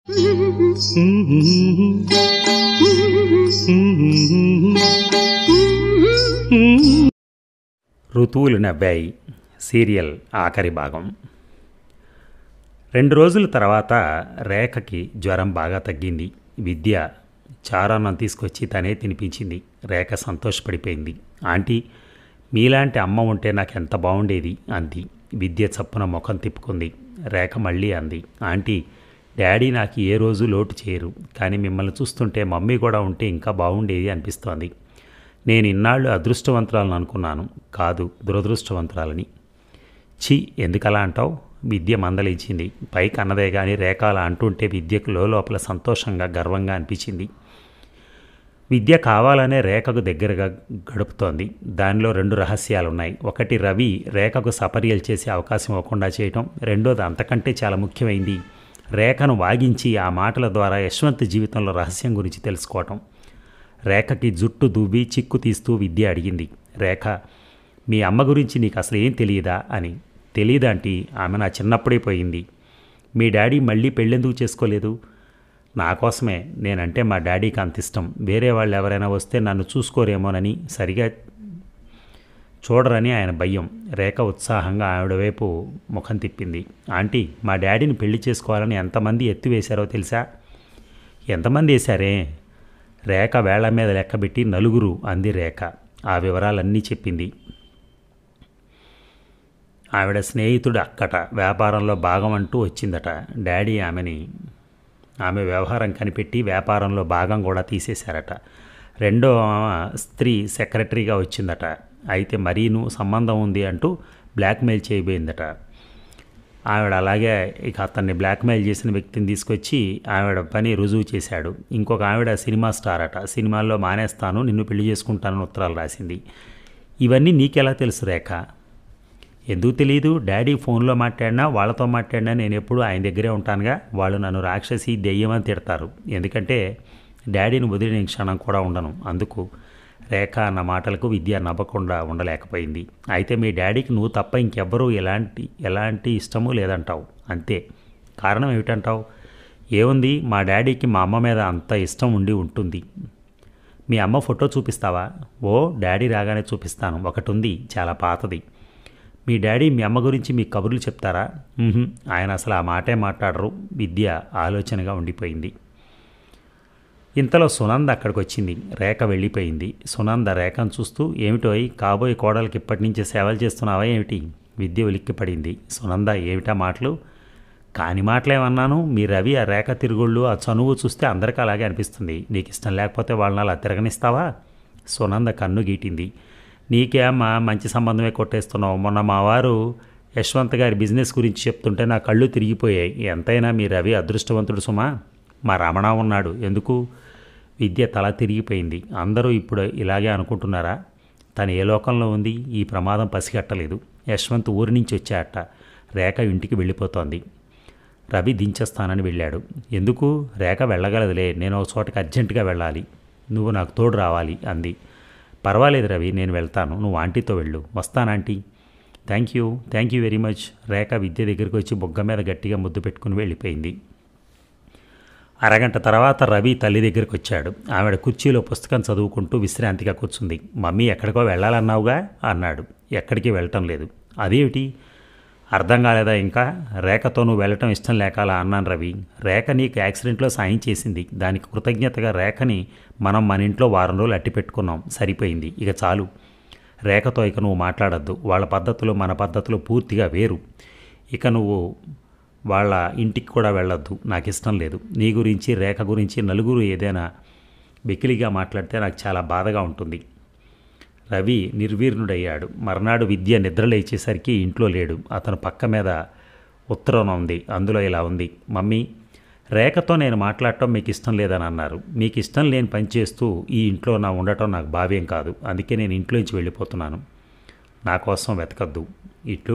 ఋతువులు నవ్వాయి సీరియల్ ఆఖరి భాగం రెండు రోజుల తర్వాత రేఖకి జ్వరం బాగా తగ్గింది విద్య చారాన్నం తీసుకొచ్చి తనే తినిపించింది రేఖ సంతోషపడిపోయింది ఆంటీ మీలాంటి అమ్మ ఉంటే నాకు ఎంత బాగుండేది అంది విద్య చప్పున ముఖం తిప్పుకుంది రేఖ మళ్ళీ అంది ఆంటీ డాడీ నాకు ఏ రోజు లోటు చేయరు కానీ మిమ్మల్ని చూస్తుంటే మమ్మీ కూడా ఉంటే ఇంకా బాగుండేది అనిపిస్తోంది నేను ఇన్నాళ్ళు అదృష్టవంతురాలను అనుకున్నాను కాదు దురదృష్టవంతురాలని ఛీ ఎందుకలా అంటావు విద్య మందలించింది పైకి అన్నదే కానీ రేఖాల అంటుంటే విద్యకు లోపల సంతోషంగా గర్వంగా అనిపించింది విద్య కావాలనే రేఖకు దగ్గరగా గడుపుతోంది దానిలో రెండు రహస్యాలు ఉన్నాయి ఒకటి రవి రేఖకు సపర్యలు చేసే అవకాశం ఇవ్వకుండా చేయటం రెండోది అంతకంటే చాలా ముఖ్యమైంది రేఖను వాగించి ఆ మాటల ద్వారా యశ్వంత్ జీవితంలో రహస్యం గురించి తెలుసుకోవటం రేఖకి జుట్టు దువ్వి చిక్కు తీస్తూ విద్య అడిగింది రేఖ మీ అమ్మ గురించి నీకు అసలు ఏం తెలియదా అని తెలియదంటీ ఆమె నా చిన్నప్పుడే పోయింది మీ డాడీ మళ్ళీ పెళ్ళెందుకు చేసుకోలేదు నా కోసమే నేనంటే మా డాడీకి అంత ఇష్టం వేరే వాళ్ళు ఎవరైనా వస్తే నన్ను చూసుకోరేమోనని సరిగా చూడరని ఆయన భయం రేఖ ఉత్సాహంగా ఆవిడ వైపు ముఖం తిప్పింది ఆంటీ మా డాడీని పెళ్లి చేసుకోవాలని ఎంతమంది ఎత్తివేశారో తెలుసా ఎంతమంది వేశారే రేఖ వేళ్ల మీద లెక్కబెట్టి నలుగురు అంది రేఖ ఆ వివరాలన్నీ చెప్పింది ఆవిడ స్నేహితుడు అక్కట వ్యాపారంలో భాగం అంటూ వచ్చిందట డాడీ ఆమెని ఆమె వ్యవహారం కనిపెట్టి వ్యాపారంలో భాగం కూడా తీసేశారట రెండో ఆమె స్త్రీ సెక్రటరీగా వచ్చిందట అయితే మరీను సంబంధం ఉంది అంటూ బ్లాక్మెయిల్ చేయబోయిందట ఆవిడ అలాగే ఇక అతన్ని బ్లాక్మెయిల్ చేసిన వ్యక్తిని తీసుకొచ్చి ఆవిడ పని రుజువు చేశాడు ఇంకొక ఆవిడ సినిమా స్టార్ అట సినిమాల్లో మానేస్తాను నిన్ను పెళ్లి చేసుకుంటానని ఉత్తరాలు రాసింది ఇవన్నీ నీకెలా తెలుసు రేఖ ఎందుకు తెలియదు డాడీ ఫోన్లో మాట్లాడినా వాళ్ళతో మాట్లాడినా నేను ఎప్పుడు ఆయన దగ్గరే ఉంటానుగా వాళ్ళు నన్ను రాక్షసి దెయ్యమని తిడతారు ఎందుకంటే డాడీని వదిలిన క్షణం కూడా ఉండను అందుకు రేఖ అన్న మాటలకు విద్య నవ్వకుండా ఉండలేకపోయింది అయితే మీ డాడీకి నువ్వు తప్ప ఇంకెవ్వరూ ఎలాంటి ఎలాంటి ఇష్టము లేదంటావు అంతే కారణం ఏమిటంటావు ఏముంది మా డాడీకి మా అమ్మ మీద అంత ఇష్టం ఉండి ఉంటుంది మీ అమ్మ ఫోటో చూపిస్తావా ఓ డాడీ రాగానే చూపిస్తాను ఒకటి ఉంది చాలా పాతది మీ డాడీ మీ అమ్మ గురించి మీ కబుర్లు చెప్తారా ఉహుం, ఆయన అసలు ఆ మాటే మాట్లాడరు విద్య ఆలోచనగా ఉండిపోయింది ఇంతలో సునంద అక్కడికి వచ్చింది రేఖ వెళ్ళిపోయింది సునంద రేఖను చూస్తూ ఏమిటో కాబోయే కోడలికి ఇప్పటి నుంచే సేవలు చేస్తున్నావా ఏమిటి విద్య ఉలిక్కిపడింది సునంద ఏమిటా మాటలు కాని మాటలేమన్నాను మీ రవి ఆ రేఖ తిరుగుళ్ళు ఆ చనువు చూస్తే అందరికీ అలాగే అనిపిస్తుంది నీకు ఇష్టం లేకపోతే వాళ్ళని అలా తిరగనిస్తావా సునంద కన్ను గీటింది నీకే అమ్మా మంచి సంబంధమే కొట్టేస్తున్నావు మొన్న మా వారు యశ్వంత్ గారి బిజినెస్ గురించి చెప్తుంటే నా కళ్ళు తిరిగిపోయాయి ఎంతైనా మీ రవి అదృష్టవంతుడు సుమా మా రమణ ఉన్నాడు ఎందుకు విద్య తల తిరిగిపోయింది అందరూ ఇప్పుడు ఇలాగే అనుకుంటున్నారా తను ఏ లోకంలో ఉంది ఈ ప్రమాదం పసిగట్టలేదు యశ్వంత్ ఊరి నుంచి వచ్చాట రేఖ ఇంటికి వెళ్ళిపోతోంది రవి దించేస్తానని వెళ్ళాడు ఎందుకు రేఖ వెళ్ళగలదులే నేను ఒక చోటకి అర్జెంటుగా వెళ్ళాలి నువ్వు నాకు తోడు రావాలి అంది పర్వాలేదు రవి నేను వెళ్తాను నువ్వు ఆంటీతో వెళ్ళు వస్తానాంటీ thank you thank you very much Rekha Vidya దగ్గరికి వచ్చి బొగ్గ మీద గట్టిగా ముద్దు పెట్టుకుని వెళ్ళిపోయింది అరగంట తర్వాత రవి తల్లి దగ్గరికి వచ్చాడు ఆవిడ కుర్చీలో పుస్తకం చదువుకుంటూ విశ్రాంతిగా కూర్చుంది మమ్మీ ఎక్కడికో వెళ్ళాలన్నావుగా అన్నాడు ఎక్కడికి వెళ్ళటం లేదు అదేమిటి అర్థం కాలేదా ఇంకా రేఖతో నువ్వు వెళ్ళటం ఇష్టం లేక అలా అన్నాను రవి రేఖ నీకు యాక్సిడెంట్లో సాయం చేసింది దానికి కృతజ్ఞతగా రేఖని మనం మన ఇంట్లో వారం రోజులు అట్టి పెట్టుకున్నాం సరిపోయింది ఇక చాలు రేఖతో ఇక నువ్వు మాట్లాడద్దు వాళ్ళ పద్ధతులు మన పద్ధతులు పూర్తిగా వేరు ఇక నువ్వు వాళ్ళ ఇంటికి కూడా వెళ్ళొద్దు నాకు ఇష్టం లేదు నీ గురించి రేఖ గురించి నలుగురు ఏదైనా వెకిలిగా మాట్లాడితే నాకు చాలా బాధగా ఉంటుంది రవి నిర్వీర్ణుడయ్యాడు మర్నాడు విద్య నిద్రలేచేసరికి ఇంట్లో లేడు అతను పక్క మీద ఉత్తరం ఉంది అందులో ఇలా ఉంది మమ్మీ రేఖతో నేను మాట్లాడటం మీకు ఇష్టం లేదని అన్నారు మీకు ఇష్టం లేని పని చేస్తూ ఈ ఇంట్లో నా ఉండటం నాకు భావ్యం కాదు అందుకే నేను ఇంట్లోంచి వెళ్ళిపోతున్నాను నా కోసం వెతకద్దు ఇట్లు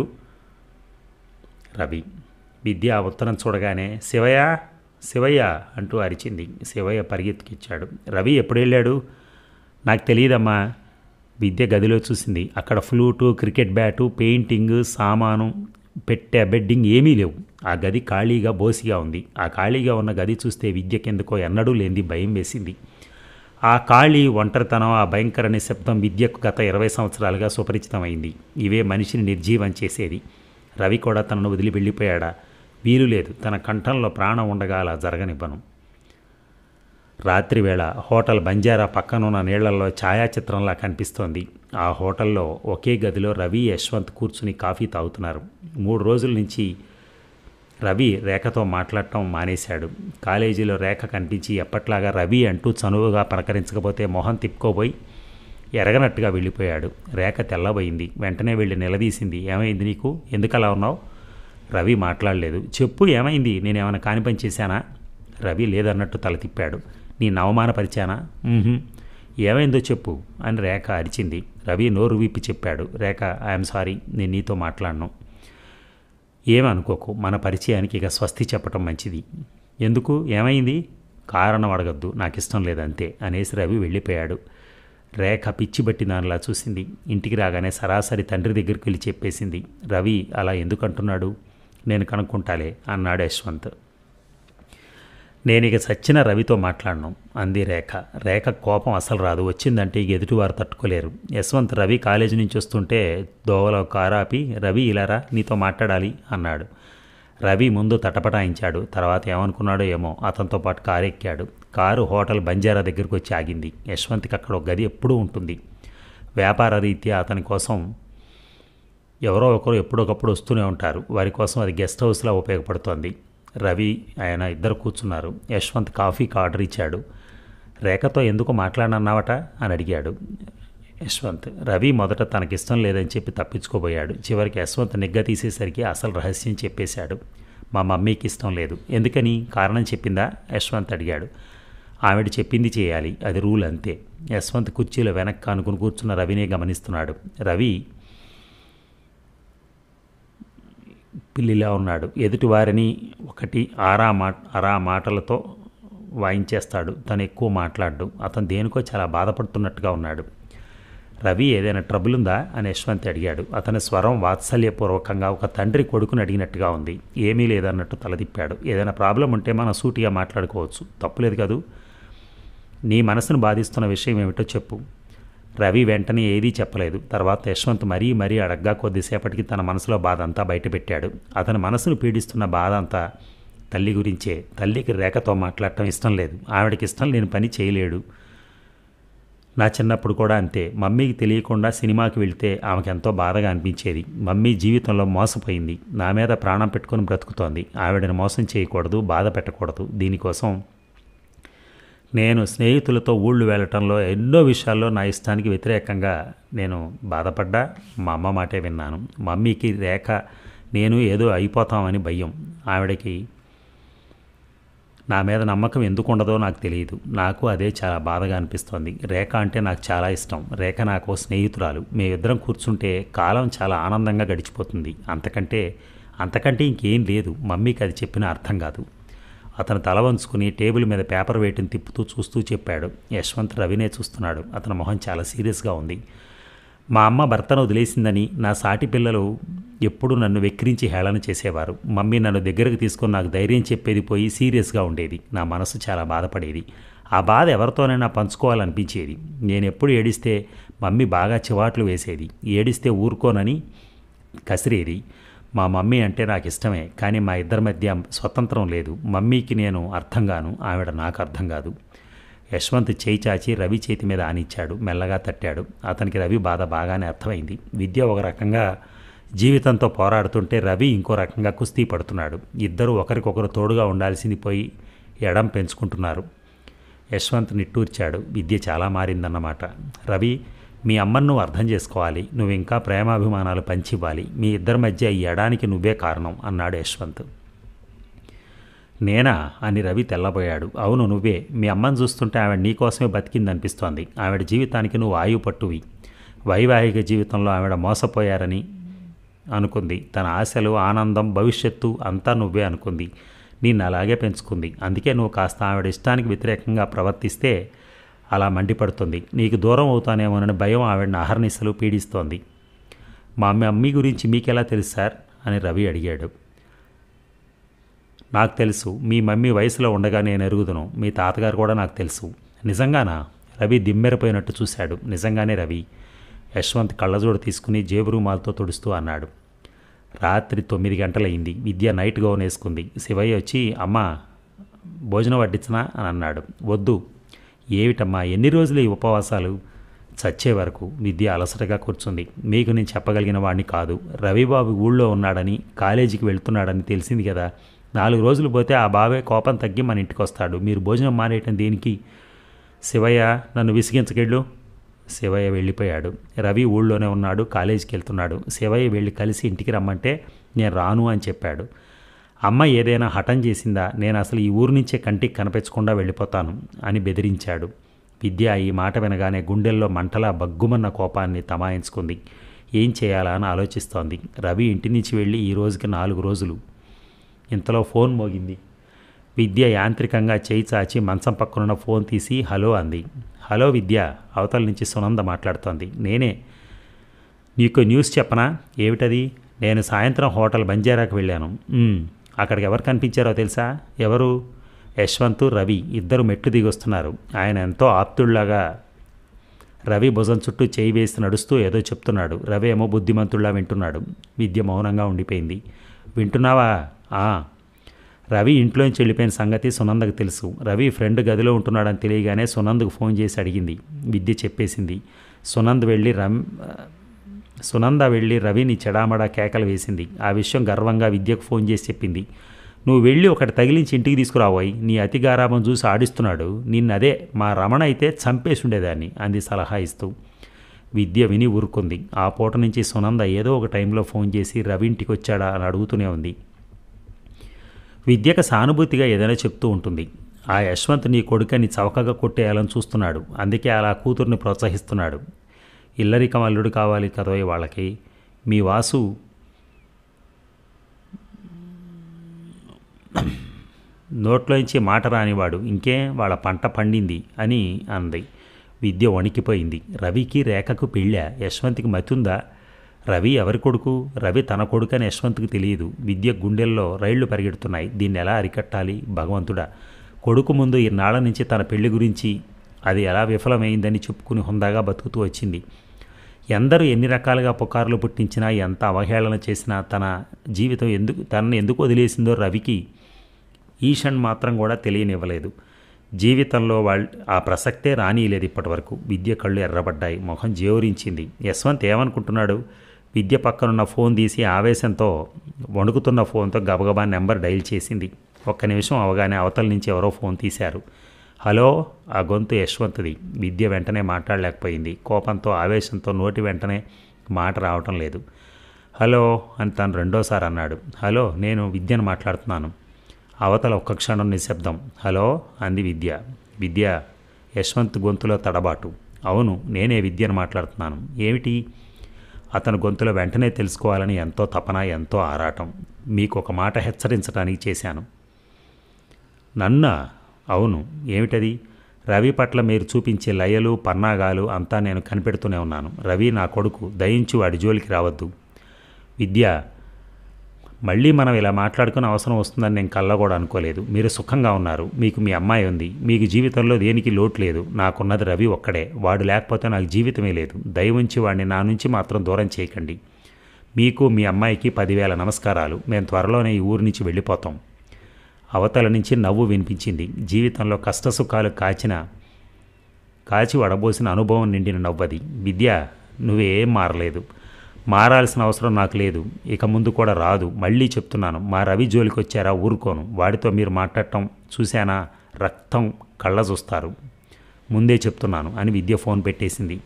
రవి విద్య ఆ ఉత్తరం చూడగానే శివయ్య శివయ్య అంటూ అరిచింది శివయ్య పరిగెత్తుకిచ్చాడు రవి ఎప్పుడు వెళ్ళాడు నాకు తెలియదమ్మా విద్య గదిలో చూసింది అక్కడ ఫ్లూటు క్రికెట్ బ్యాటు పెయింటింగ్ సామాను పెట్టే బెడ్డింగ్ ఏమీ లేవు ఆ గది ఖాళీగా బోసిగా ఉంది ఆ ఖాళీగా ఉన్న గది చూస్తే విద్యకెందుకో ఎన్నడూ లేనిది భయం వేసింది ఆ ఖాళీ ఒంటరితనం ఆ భయంకర నిశ్శబ్దం విద్యకు గత ఇరవై సంవత్సరాలుగా సుపరిచితమైంది ఇవే మనిషిని నిర్జీవం చేసేది రవి కూడా తనను వదిలి వెళ్ళిపోయాడా వీలు లేదు తన కంఠంలో ప్రాణం ఉండగా అలా జరగనివ్వను రాత్రివేళ హోటల్ బంజారా పక్కనున్న నీళ్లలో ఛాయాచిత్రంలా కనిపిస్తోంది ఆ హోటల్లో ఒకే గదిలో రవి యశ్వంత్ కూర్చుని కాఫీ తాగుతున్నారు మూడు రోజుల నుంచి రవి రేఖతో మాట్లాడటం మానేశాడు కాలేజీలో రేఖ కనిపించి ఎప్పట్లాగా రవి అంటూ చనువుగా పలకరించకపోతే మొహం తిప్పుకోబోయి ఎరగనట్టుగా వెళ్ళిపోయాడు రేఖ తెల్లబోయింది వెంటనే వెళ్ళి నిలదీసింది ఏమైంది నీకు ఎందుకు అలా ఉన్నావు రవి మాట్లాడలేదు చెప్పు ఏమైంది నేనేమైనా కాని పని చేశానా రవి లేదన్నట్టు తల తిప్పాడు నీ అవమానపరిచానా "మ్మ్హ్మ్." ఏమైందో చెప్పు అని రేఖ అరిచింది రవి నోరు విప్పి చెప్పాడు రేఖ ఐఎమ్ సారీ నేను నీతో మాట్లాడను ఏమనుకోకు మన పరిచయానికి ఇక స్వస్తి చెప్పటం మంచిది ఎందుకు ఏమైంది కారణం అడగద్దు నాకు ఇష్టం లేదంతే అనేసి రవి వెళ్ళిపోయాడు రేఖ పిచ్చి బట్టి దానిలా చూసింది ఇంటికి రాగానే సరాసరి తండ్రి దగ్గరికి వెళ్ళి చెప్పేసింది రవి అలా ఎందుకు అంటున్నాడు నేను కనుక్కుంటాలే అన్నాడు యశ్వంత్ నేను ఇక సచ్చిన రవితో మాట్లాడను అంది రేఖ రేఖ కోపం అసలు రాదు వచ్చిందంటే ఇక ఎదుటివారు తట్టుకోలేరు యశ్వంత్ రవి కాలేజీ నుంచి వస్తుంటే దోవలో కారు ఆపి రవి ఇలారా నీతో మాట్లాడాలి అన్నాడు రవి ముందు తటపటాయించాడు తర్వాత ఏమనుకున్నాడో ఏమో అతనితో పాటు కారు ఎక్కాడు కారు హోటల్ బంజారా దగ్గరికి వచ్చి ఆగింది యశ్వంత్కి అక్కడ ఒక గది ఎప్పుడూ ఉంటుంది వ్యాపార రీత్యా అతని కోసం ఎవరో ఒకరు ఎప్పుడొకప్పుడు వస్తూనే ఉంటారు వారి కోసం అది గెస్ట్ హౌస్లా ఉపయోగపడుతోంది రవి ఆయన ఇద్దరు కూర్చున్నారు యశ్వంత్ కాఫీకి ఆర్డర్ ఇచ్చాడు రేఖతో ఎందుకు మాట్లాడనన్నావట అని అడిగాడు యశ్వంత్ రవి మొదట తనకిష్టం లేదని చెప్పి తప్పించుకోబోయాడు చివరికి యశ్వంత్ నిగ్గ తీసేసరికి అసలు రహస్యం చెప్పేశాడు మా మమ్మీకి ఇష్టం లేదు ఎందుకని కారణం చెప్పిందా యశ్వంత్ అడిగాడు ఆవిడ చెప్పింది చేయాలి అది రూల్ అంతే యశ్వంత్ కుర్చీలో వెనక్కి అనుకుని కూర్చున్న రవినే గమనిస్తున్నాడు రవి పిల్లిలా ఉన్నాడు ఎదుటివారిని ఒకటి ఆరా మా అరా మాటలతో వాయించేస్తాడు తను ఎక్కువ మాట్లాడు అతను దేనికో చాలా బాధపడుతున్నట్టుగా ఉన్నాడు రవి ఏదైనా ట్రబుల్ ఉందా అని యశ్వంత్ అడిగాడు అతని స్వరం వాత్సల్యపూర్వకంగా ఒక తండ్రి కొడుకుని అడిగినట్టుగా ఉంది ఏమీ లేదన్నట్టు తలదిప్పాడు ఏదైనా ప్రాబ్లం ఉంటే మనం సూటిగా మాట్లాడుకోవచ్చు తప్పులేదు కదూ నీ మనసును బాధిస్తున్న విషయం ఏమిటో చెప్పు రవి వెంటనే ఏదీ చెప్పలేదు తర్వాత యశ్వంత్ మరీ మరీ అడగ్గా కొద్దిసేపటికి తన మనసులో బాధ అంతా బయటపెట్టాడు అతని మనసును పీడిస్తున్న బాధ అంతా తల్లి గురించే తల్లికి రేఖతో మాట్లాడటం ఇష్టం లేదు ఆవిడకి ఇష్టం లేని పని చేయలేడు నా చిన్నప్పుడు కూడా అంతే మమ్మీకి తెలియకుండా సినిమాకి వెళ్తే ఆమెకు ఎంతో బాధగా అనిపించేది మమ్మీ జీవితంలో మోసపోయింది నా మీద ప్రాణం పెట్టుకొని బ్రతుకుతోంది ఆవిడని మోసం చేయకూడదు బాధ పెట్టకూడదు దీనికోసం నేను స్నేహితులతో ఊళ్ళు వెళ్ళటంలో ఎన్నో విషయాల్లో నా ఇష్టానికి వ్యతిరేకంగా నేను బాధపడ్డా మా అమ్మ మాటే విన్నాను మమ్మీకి రేఖ నేను ఏదో అయిపోతామని భయం ఆవిడకి నా మీద నమ్మకం ఎందుకు ఉండదో నాకు తెలియదు నాకు అదే చాలా బాధగా అనిపిస్తోంది రేఖ అంటే నాకు చాలా ఇష్టం రేఖ నాకు స్నేహితురాలు మేమిద్దరం కూర్చుంటే కాలం చాలా ఆనందంగా గడిచిపోతుంది అంతకంటే అంతకంటే ఇంకేం లేదు మమ్మీకి అది చెప్పిన అర్థం కాదు అతను తల వంచుకుని టేబుల్ మీద పేపర్ వేయటం తిప్పుతూ చూస్తూ చెప్పాడు యశ్వంత్ రవినే చూస్తున్నాడు అతని మొహం చాలా సీరియస్గా ఉంది మా అమ్మ భర్తను వదిలేసిందని నా సాటి పిల్లలు ఎప్పుడూ నన్ను వెక్కిరించి హేళన చేసేవారు మమ్మీ నన్ను దగ్గరకు తీసుకొని నాకు ధైర్యం చెప్పేది పోయి సీరియస్గా ఉండేది నా మనసు చాలా బాధపడేది ఆ బాధ ఎవరితోనైనా పంచుకోవాలనిపించేది నేను ఎప్పుడు ఏడిస్తే మమ్మీ బాగా చివాట్లు వేసేది ఏడిస్తే ఊరుకోనని కసిరేది మా మమ్మీ అంటే నాకు ఇష్టమే కానీ మా ఇద్దరి మధ్య స్వతంత్రం లేదు మమ్మీకి నేను అర్థం కాను ఆవిడ నాకు అర్థం కాదు యశ్వంత్ చేయి చాచి రవి చేతి మీద ఆనిచ్చాడు మెల్లగా తట్టాడు అతనికి రవి బాధ బాగానే అర్థమైంది విద్య ఒక రకంగా జీవితంతో పోరాడుతుంటే రవి ఇంకో రకంగా కుస్తీ పడుతున్నాడు ఇద్దరు ఒకరికొకరు తోడుగా ఉండాల్సింది పోయి ఎడం పెంచుకుంటున్నారు యశ్వంత్ నిట్టూర్చాడు విద్య చాలా మారిందన్నమాట రవి మీ అమ్మను నువ్వు అర్థం చేసుకోవాలి నువ్వు ఇంకా ప్రేమాభిమానాలు పంచివ్వాలి మీ ఇద్దరి మధ్య ఈ ఎడానికి నువ్వే కారణం అన్నాడు యశ్వంత్ నేనా అని రవి తెల్లబోయాడు అవును నువ్వే మీ అమ్మని చూస్తుంటే ఆవిడ నీకోసమే బతికిందనిపిస్తోంది ఆవిడ జీవితానికి నువ్వు ఆయువు పట్టువి వైవాహిక జీవితంలో ఆవిడ మోసపోయారని అనుకుంది తన ఆశలు ఆనందం భవిష్యత్తు అంతా నువ్వే అనుకుంది నిన్ను అలాగే పెంచుకుంది అందుకే నువ్వు కాస్త ఆవిడ ఇష్టానికి వ్యతిరేకంగా ప్రవర్తిస్తే అలా మండిపడుతుంది నీకు దూరం అవుతానేమోనని భయం ఆవిడని అహర్నిశలు పీడిస్తోంది మా మమ్మీ గురించి మీకెలా తెలుసు సార్ అని రవి అడిగాడు నాకు తెలుసు మీ మమ్మీ వయసులో ఉండగా నేను ఎరుగుదును మీ తాతగారు కూడా నాకు తెలుసు నిజంగానా రవి దిమ్మెరపోయినట్టు చూశాడు నిజంగానే రవి యశ్వంత్ కళ్ళజోడు తీసుకుని జేబు రూమాలతో తుడుస్తూ అన్నాడు రాత్రి తొమ్మిది గంటలయింది విద్య నైట్ గౌన్ వేసుకుంది శివయ్య వచ్చి అమ్మ భోజనం వడ్డించనా అని అన్నాడు వద్దు ఏమిటమ్మా ఎన్ని రోజులు ఈ ఉపవాసాలు చచ్చే వరకు విద్య అలసటగా కూర్చుంది మీకు నేను చెప్పగలిగిన వాడిని కాదు రవిబాబు ఊళ్ళో ఉన్నాడని కాలేజీకి వెళ్తున్నాడని తెలిసింది కదా నాలుగు రోజులు పోతే ఆ బావే కోపం తగ్గి మన ఇంటికి వస్తాడు మీరు భోజనం మానేయటం దేనికి శివయ్య నన్ను విసిగించకెళ్ళు శివయ్య వెళ్ళిపోయాడు రవి ఊళ్ళోనే ఉన్నాడు కాలేజీకి వెళ్తున్నాడు శివయ్య వెళ్ళి కలిసి ఇంటికి రమ్మంటే నేను రాను అని చెప్పాడు అమ్మ ఏదైనా హఠం చేసిందా నేను అసలు ఈ ఊరు నుంచే కంటికి కనిపించకుండా వెళ్ళిపోతాను అని బెదిరించాడు విద్య ఈ మాట వినగానే గుండెల్లో మంటలా బగ్గుమన్న కోపాన్ని తమాయించుకుంది ఏం చేయాలా అని ఆలోచిస్తోంది రవి ఇంటి నుంచి వెళ్ళి ఈ రోజుకి నాలుగు రోజులు ఇంతలో ఫోన్ మోగింది విద్య యాంత్రికంగా చేయి చాచి మంచం పక్కనున్న ఫోన్ తీసి హలో అంది హలో విద్య అవతల నుంచి సునంద మాట్లాడుతోంది నేనే నీకు న్యూస్ చెప్పనా ఏమిటది నేను సాయంత్రం హోటల్ బంజారాకు వెళ్ళాను "ఉమ్, అక్కడికి ఎవరు కనిపించారో తెలుసా ఎవరు యశ్వంత్ రవి ఇద్దరు మెట్లు దిగొస్తున్నారు ఆయన ఎంతో ఆప్తుళ్లాగా రవి భుజం చుట్టూ చేయి వేసి నడుస్తూ ఏదో చెప్తున్నాడు రవి ఏమో బుద్ధిమంతుల్లా వింటున్నాడు విద్య మౌనంగా ఉండిపోయింది వింటున్నావా ఆ రవి ఇంట్లోంచి వెళ్ళిపోయిన సంగతి సునందకు తెలుసు రవి ఫ్రెండ్ గదిలో ఉంటున్నాడని తెలియగానే సునంద్కు ఫోన్ చేసి అడిగింది విద్య చెప్పేసింది సునంద్ వెళ్ళి రమ్ సునంద వెళ్ళి రవిని చెడామడా కేకలు వేసింది ఆ విషయం గర్వంగా విద్యకు ఫోన్ చేసి చెప్పింది నువ్వు వెళ్ళి ఒకటి తగిలించి ఇంటికి తీసుకురాబోయ్ నీ అతి గారాబం చూసి ఆడిస్తున్నాడు నిన్నదే మా రమణ అయితే చంపేసి ఉండేదాన్ని అంది సలహా ఇస్తూ విద్య విని ఊరుకుంది ఆ పూట నుంచి సునంద ఏదో ఒక టైంలో ఫోన్ చేసి రవి ఇంటికి వచ్చాడా అని అడుగుతూనే ఉంది విద్యకు సానుభూతిగా ఏదైనా చెప్తూ ఉంటుంది ఆ యశ్వంత్ నీ కొడుకని చవకగా కొట్టేయాలని చూస్తున్నాడు అందుకే అలా కూతుర్ని ప్రోత్సహిస్తున్నాడు ఇల్లరికం అల్లుడు కావాలి కదోయ్ వాళ్ళకి మీ వాసు నోట్లోంచి మాట రానివాడు ఇంకే వాళ్ళ పంట పండింది అని అంది విద్య వణికిపోయింది రవికి రేఖకు పెళ్ళా యశ్వంత్కి మతుందా రవి ఎవరి కొడుకు రవి తన కొడుకు అని యశ్వంత్కి తెలియదు విద్య గుండెల్లో రైళ్లు పరిగెడుతున్నాయి దీన్ని ఎలా అరికట్టాలి భగవంతుడా కొడుకు ముందు ఈనాళ్ళ నుంచి తన పెళ్లి గురించి అది ఎలా విఫలమైందని చెప్పుకుని హుందాగా బతుకుతూ వచ్చింది ఎందరూ ఎన్ని రకాలుగా పుకార్లు పుట్టించినా ఎంత అవహేళన చేసినా తన జీవితం ఎందుకు తనని ఎందుకు వదిలేసిందో రవికి ఈషన్ మాత్రం కూడా తెలియనివ్వలేదు జీవితంలో వాళ్ళ ఆ ప్రసక్తే రానియలేదు ఇప్పటివరకు విద్య కళ్ళు ఎర్రబడ్డాయి మొహం జేవురించింది యశ్వంత్ ఏమనుకుంటున్నాడు విద్య పక్కనున్న ఫోన్ తీసి ఆవేశంతో వణుకుతున్న ఫోన్తో గబగబా నెంబర్ డైల్ చేసింది ఒక్క నిమిషం అవగానే అవతల నుంచి ఎవరో ఫోన్ తీశారు హలో ఆ గొంతు యశ్వంత్ది విద్య వెంటనే మాట్లాడలేకపోయింది కోపంతో ఆవేశంతో నోటి వెంటనే మాట రావటం లేదు హలో అని తను రెండోసారి అన్నాడు హలో నేను విద్యను మాట్లాడుతున్నాను అవతల ఒక్క క్షణం నిశ్శబ్దం హలో అంది విద్య విద్య యశ్వంత్ గొంతులో తడబాటు అవును నేనే విద్యను మాట్లాడుతున్నాను ఏమిటి అతని గొంతులో వెంటనే తెలుసుకోవాలని ఎంతో తపన ఎంతో ఆరాటం మీకు ఒక మాట హెచ్చరించడానికి చేశాను నన్న అవును ఏమిటది రవి పట్ల మీరు చూపించే లయలు పన్నాగాలు అంతా నేను కనిపెడుతూనే ఉన్నాను రవి నా కొడుకు దయించి వాడి జోలికి రావద్దు విద్య మళ్ళీ మనం ఇలా మాట్లాడుకునే అవసరం వస్తుందని నేను కళ్ళ కూడా అనుకోలేదు మీరు సుఖంగా ఉన్నారు మీకు మీ అమ్మాయి ఉంది మీకు జీవితంలో దేనికి లోటు లేదు నాకున్నది రవి ఒక్కడే వాడు లేకపోతే నాకు జీవితమే లేదు దయవుంచి వాడిని నా నుంచి మాత్రం దూరం చేయకండి మీకు మీ అమ్మాయికి పదివేల నమస్కారాలు మేము త్వరలోనే ఈ ఊరి నుంచి వెళ్ళిపోతాం అవతల నుంచి నవ్వు వినిపించింది జీవితంలో కష్టసుఖాలు కాచిన కాచి వడబోసిన అనుభవం నిండిన నవ్వది విద్య నువ్వేం మారలేదు మారాల్సిన అవసరం నాకు లేదు ఇక ముందు కూడా రాదు మళ్ళీ చెప్తున్నాను మా రవి జోలికి వచ్చారా ఊరుకోను వాడితో మీరు మాట్లాడటం చూశానా రక్తం కళ్ళ చూస్తారు ముందే చెప్తున్నాను అని విద్య ఫోన్ పెట్టేసింది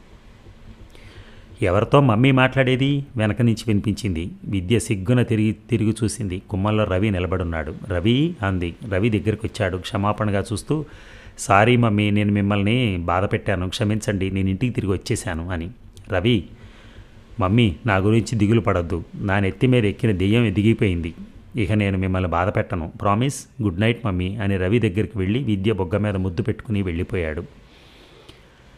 ఎవరితో మమ్మీ మాట్లాడేది వెనక నుంచి వినిపించింది విద్య సిగ్గున తిరిగి తిరిగి చూసింది కుమ్మల్లో రవి నిలబడున్నాడు రవి అంది రవి దగ్గరికి వచ్చాడు క్షమాపణగా చూస్తూ సారీ మమ్మీ నేను మిమ్మల్ని బాధ పెట్టాను క్షమించండి నేను ఇంటికి తిరిగి వచ్చేసాను అని రవి మమ్మీ నా గురించి దిగులు పడద్దు నా నెత్తి మీద ఎక్కిన దెయ్యం ఎదిగిపోయింది ఇక నేను మిమ్మల్ని బాధ పెట్టను ప్రామిస్ గుడ్ నైట్ మమ్మీ అని రవి దగ్గరికి వెళ్ళి విద్య బొగ్గ మీద ముద్దు పెట్టుకుని వెళ్ళిపోయాడు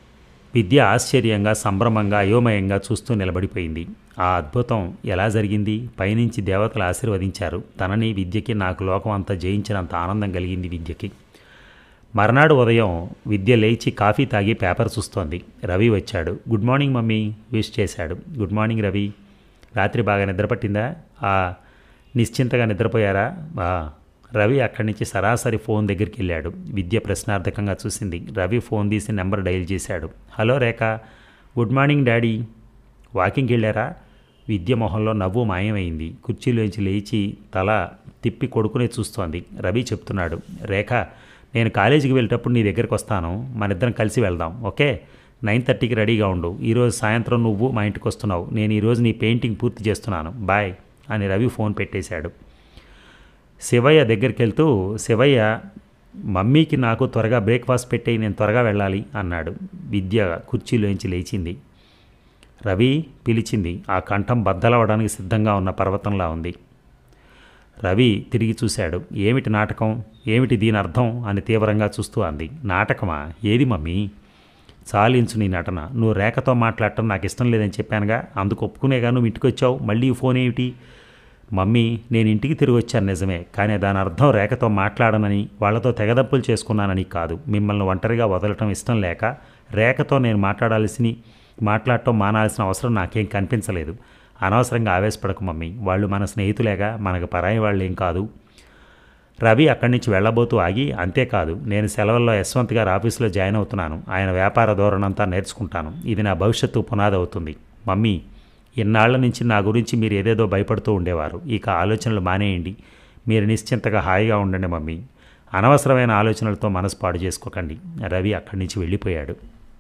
విద్య ఆశ్చర్యంగా సంభ్రమంగా అయోమయంగా చూస్తూ నిలబడిపోయింది ఆ అద్భుతం ఎలా జరిగింది పైనుంచి దేవతలు ఆశీర్వదించారు తనని విద్యకి నాకు లోకం అంతా జయించినంత ఆనందం కలిగింది విద్యకి మర్నాడు ఉదయం విద్య లేచి కాఫీ తాగి పేపర్ చూస్తోంది రవి వచ్చాడు గుడ్ మార్నింగ్ మమ్మీ విష్ చేశాడు గుడ్ మార్నింగ్ రవి రాత్రి బాగా నిద్రపట్టిందా ఆ నిశ్చింతగా నిద్రపోయారా ఆ రవి అక్కడి నుంచి సరాసరి ఫోన్ దగ్గరికి వెళ్ళాడు విద్య ప్రశ్నార్థకంగా చూసింది రవి ఫోన్ తీసి నెంబర్ డయల్ చేశాడు hello Rekha good morning daddy వాకింగ్కి వెళ్ళారా విద్య మొహంలో నవ్వు మాయమైంది కుర్చీలోంచి లేచి తల తిప్పి కొడుకునే చూస్తోంది రవి చెప్తున్నాడు రేఖ నేను కాలేజీకి వెళ్ళేటప్పుడు నీ దగ్గరికి వస్తాను మన ఇద్దరం కలిసి వెళ్దాం ఓకే నైన్ థర్టీకి రెడీగా ఉండు ఈరోజు సాయంత్రం నువ్వు మా ఇంటికి వస్తున్నావు నేను ఈరోజు నీ పెయింటింగ్ పూర్తి చేస్తున్నాను బాయ్ అని రవి ఫోన్ పెట్టేశాడు శివయ్య దగ్గరికి వెళ్తూ శివయ్య మమ్మీకి నాకు త్వరగా బ్రేక్ఫాస్ట్ పెట్టేయి నేను త్వరగా వెళ్ళాలి అన్నాడు విద్య కుర్చీలోంచి లేచింది రవి పిలిచింది ఆ కంఠం బద్దలవడానికి సిద్ధంగా ఉన్న పర్వతంలా ఉంది రవి తిరిగి చూశాడు ఏమిటి నాటకం ఏమిటి దీని అర్థం అని తీవ్రంగా చూస్తూ అంది నాటకమా ఏది మమ్మీ చాలించు నీ నటన నువ్వు రేఖతో మాట్లాడటం నాకు ఇష్టం లేదని చెప్పానుగా అందుకు ఒప్పుకునేగా నువ్వు ఇంటికి వచ్చావు మళ్ళీ ఈ ఫోన్ ఏమిటి మమ్మీ నేను ఇంటికి తిరిగి వచ్చాను నిజమే కానీ దాని అర్థం రేఖతో మాట్లాడనని వాళ్ళతో తెగదప్పులు చేసుకున్నానని కాదు మిమ్మల్ని ఒంటరిగా వదలటం ఇష్టం లేక రేఖతో నేను మాట్లాడాల్సిన మాట్లాడటం మానాల్సిన అవసరం నాకేం కనిపించలేదు అనవసరంగా ఆవేశపడకు మమ్మీ వాళ్ళు మన స్నేహితులేగా మనకు పరాయి వాళ్ళు ఏం కాదు రవి అక్కడి నుంచి వెళ్ళబోతూ ఆగి అంతేకాదు నేను సెలవుల్లో యశ్వంత్ గారు ఆఫీసులో జాయిన్ అవుతున్నాను ఆయన వ్యాపార ధోరణంతా నేర్చుకుంటాను ఇది నా భవిష్యత్తు పునాది అవుతుంది మమ్మీ ఇన్నాళ్ల నుంచి నా గురించి మీరు ఏదేదో భయపడుతూ ఉండేవారు ఇక ఆలోచనలు మానేయండి మీరు నిశ్చింతగా హాయిగా ఉండండి మమ్మీ అనవసరమైన ఆలోచనలతో మనసు పాడు చేసుకోకండి రవి అక్కడి నుంచి వెళ్ళిపోయాడు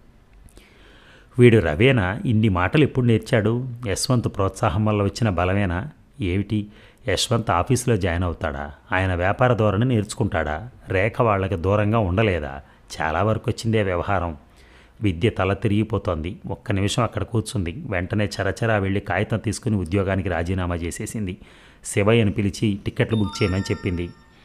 వీడు రవేనా ఇన్ని మాటలు ఎప్పుడు నేర్చాడు యశ్వంత్ ప్రోత్సాహం వల్ల వచ్చిన బలమేనా ఏమిటి యశ్వంత్ ఆఫీసులో జాయిన్ అవుతాడా ఆయన వ్యాపార ధోరణి నేర్చుకుంటాడా రేఖ వాళ్ళకి దూరంగా ఉండలేదా చాలా వరకు వచ్చిందే వ్యవహారం విద్య తల తిరిగిపోతోంది ఒక్క నిమిషం అక్కడ కూర్చుంది వెంటనే చరచరా వెళ్ళి కాగితం తీసుకుని ఉద్యోగానికి రాజీనామా చేసేసింది శివయ్యను పిలిచి టికెట్లు బుక్ చేయమని చెప్పింది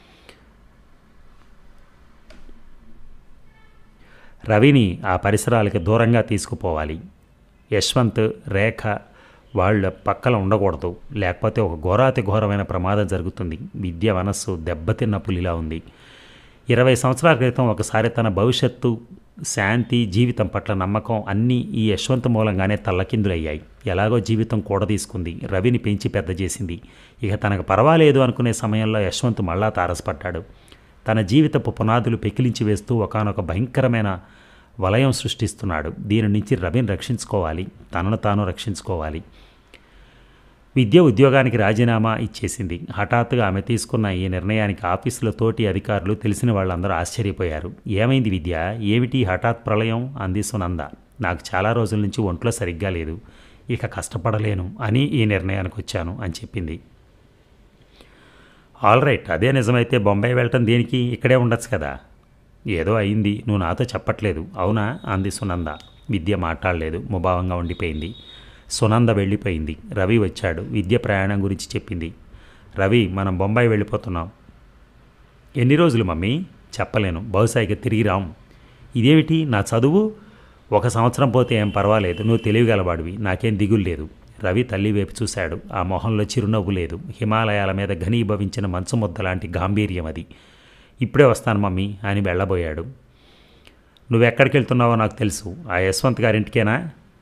రవిని ఆ పరిసరాలకి దూరంగా తీసుకుపోవాలి యశ్వంత్ రేఖ వాళ్ళ పక్కన ఉండకూడదు లేకపోతే ఒక ఘోరాతి ఘోరమైన ప్రమాదం జరుగుతుంది విద్య మనస్సు దెబ్బతిన్న పులిలా ఉంది ఇరవై సంవత్సరాల క్రితం ఒకసారి తన భవిష్యత్తు శాంతి జీవితం పట్ల నమ్మకం అన్నీ ఈ యశ్వంత్ మూలంగానే తల్లకిందులయ్యాయి ఎలాగో జీవితం కూడ తీసుకుంది రవిని పెంచి పెద్ద చేసింది ఇక తనకు పర్వాలేదు అనుకునే సమయంలో యశ్వంత్ మళ్ళా తారసపడ్డాడు తన జీవితపు పునాదులు పెకిలించి వేస్తూ ఒకనొక భయంకరమైన వలయం సృష్టిస్తున్నాడు దీని నుంచి రవిని రక్షించుకోవాలి తనను తాను రక్షించుకోవాలి విద్య ఉద్యోగానికి రాజీనామా ఇచ్చేసింది హఠాత్తుగా ఆమె తీసుకున్న ఈ నిర్ణయానికి ఆఫీసులో తోటి అధికారులు తెలిసిన వాళ్ళందరూ ఆశ్చర్యపోయారు ఏమైంది విద్య ఏమిటి హఠాత్ ప్రళయం అంది సునంద నాకు చాలా రోజుల నుంచి ఒంట్లో సరిగ్గా లేదు ఇక కష్టపడలేను అని ఈ నిర్ణయానికి వచ్చాను అని చెప్పింది ఆల్ రైట్ అదే నిజమైతే బొంబాయి వెళ్ళటం దేనికి ఇక్కడే ఉండొచ్చు కదా ఏదో అయింది నువ్వు నాతో చెప్పట్లేదు అవునా అంది సునంద విద్య మాట్లాడలేదు ముభావంగా ఉండిపోయింది సునంద వెళ్ళిపోయింది రవి వచ్చాడు విద్య ప్రయాణం గురించి చెప్పింది రవి మనం బొంబాయి వెళ్ళిపోతున్నాం ఎన్ని రోజులు మమ్మీ చెప్పలేను బహుశా ఇక తిరిగి రాం ఇదేమిటి నా చదువు ఒక సంవత్సరం పోతే ఏం పర్వాలేదు నువ్వు తెలివిగలవాడివి నాకేం దిగులు లేదు రవి తల్లి వైపు చూశాడు ఆ మొహంలో చిరునవ్వు లేదు హిమాలయాల మీద ఘనీభవించిన మంచు ముద్ద లాంటి గాంభీర్యం అది ఇప్పుడే వస్తాను మమ్మీ అని వెళ్ళబోయాడు నువ్వెక్కడికి వెళ్తున్నావో నాకు తెలుసు ఆ యశ్వంత్ గారింటికేనా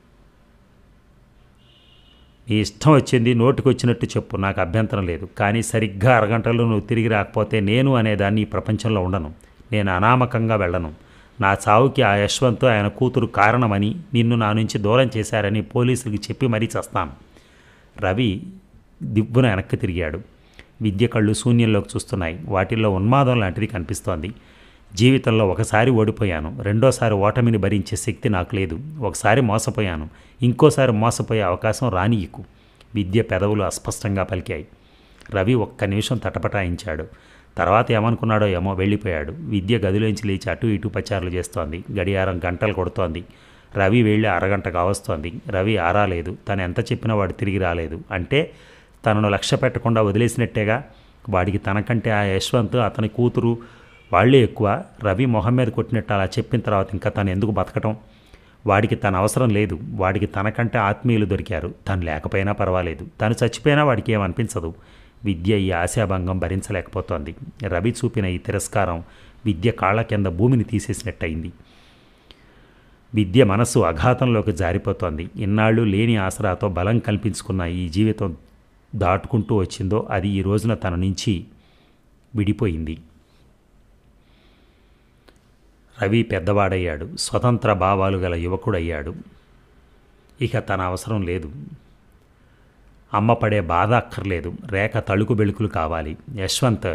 నీ ఇష్టం వచ్చింది నోటికి వచ్చినట్టు చెప్పు నాకు అభ్యంతరం లేదు కానీ సరిగ్గా అరగంటలో నువ్వు తిరిగి రాకపోతే నేను అనేదాన్ని ఈ ప్రపంచంలో ఉండను నేను అనామకంగా వెళ్ళను నా చావుకి ఆ యశ్వంత్ ఆయన కూతురు కారణమని నిన్ను నా నుంచి దూరం చేశారని పోలీసులకు చెప్పి మరీ చస్తాను రవి దిబ్బున వెనక్కి తిరిగాడు విద్య కళ్ళు శూన్యంలోకి చూస్తున్నాయి వాటిల్లో ఉన్మాదం లాంటిది కనిపిస్తోంది జీవితంలో ఒకసారి ఓడిపోయాను రెండోసారి ఓటమిని భరించే శక్తి నాకు లేదు ఒకసారి మోసపోయాను ఇంకోసారి మోసపోయే అవకాశం రానియకు విద్య పెదవులు అస్పష్టంగా పలికాయి రవి ఒక్క నిమిషం తటపటాయించాడు తర్వాత ఏమనుకున్నాడో ఏమో వెళ్ళిపోయాడు విద్య గదిలోంచి లేచి అటు ఇటు పచారులు చేస్తోంది గడియారం గంటలు కొడుతోంది రవి వెళ్ళి అరగంట కావస్తోంది రవి ఆరాలేదు తను ఎంత చెప్పినా వాడు తిరిగి రాలేదు అంటే తనను లక్ష్య పెట్టకుండా వదిలేసినట్టేగా వాడికి తనకంటే ఆ యశ్వంత్ అతని కూతురు వాళ్ళే ఎక్కువ రవి మొహం మీద కొట్టినట్టు అలా చెప్పిన తర్వాత ఇంకా తను ఎందుకు బతకటం వాడికి తన అవసరం లేదు వాడికి తనకంటే ఆత్మీయులు దొరికారు తను లేకపోయినా పర్వాలేదు తను చచ్చిపోయినా వాడికి ఏమనిపించదు విద్య ఈ ఆశాభంగం భరించలేకపోతోంది రవి చూపిన ఈ తిరస్కారం విద్య కాళ్ళ కింద భూమిని తీసేసినట్టయింది విద్య మనస్సు అఘాతంలోకి జారిపోతోంది ఇన్నాళ్ళు లేని ఆసరాతో బలం కల్పించుకున్న ఈ జీవితం దాటుకుంటూ వచ్చిందో అది ఈ రోజున తన నుంచి విడిపోయింది రవి పెద్దవాడయ్యాడు స్వతంత్ర భావాలు గల యువకుడయ్యాడు ఇక తన అవసరం లేదు అమ్మ పడే బాధ అక్కర్లేదు రేఖ తళుకు బెళుకులు కావాలి యశ్వంత్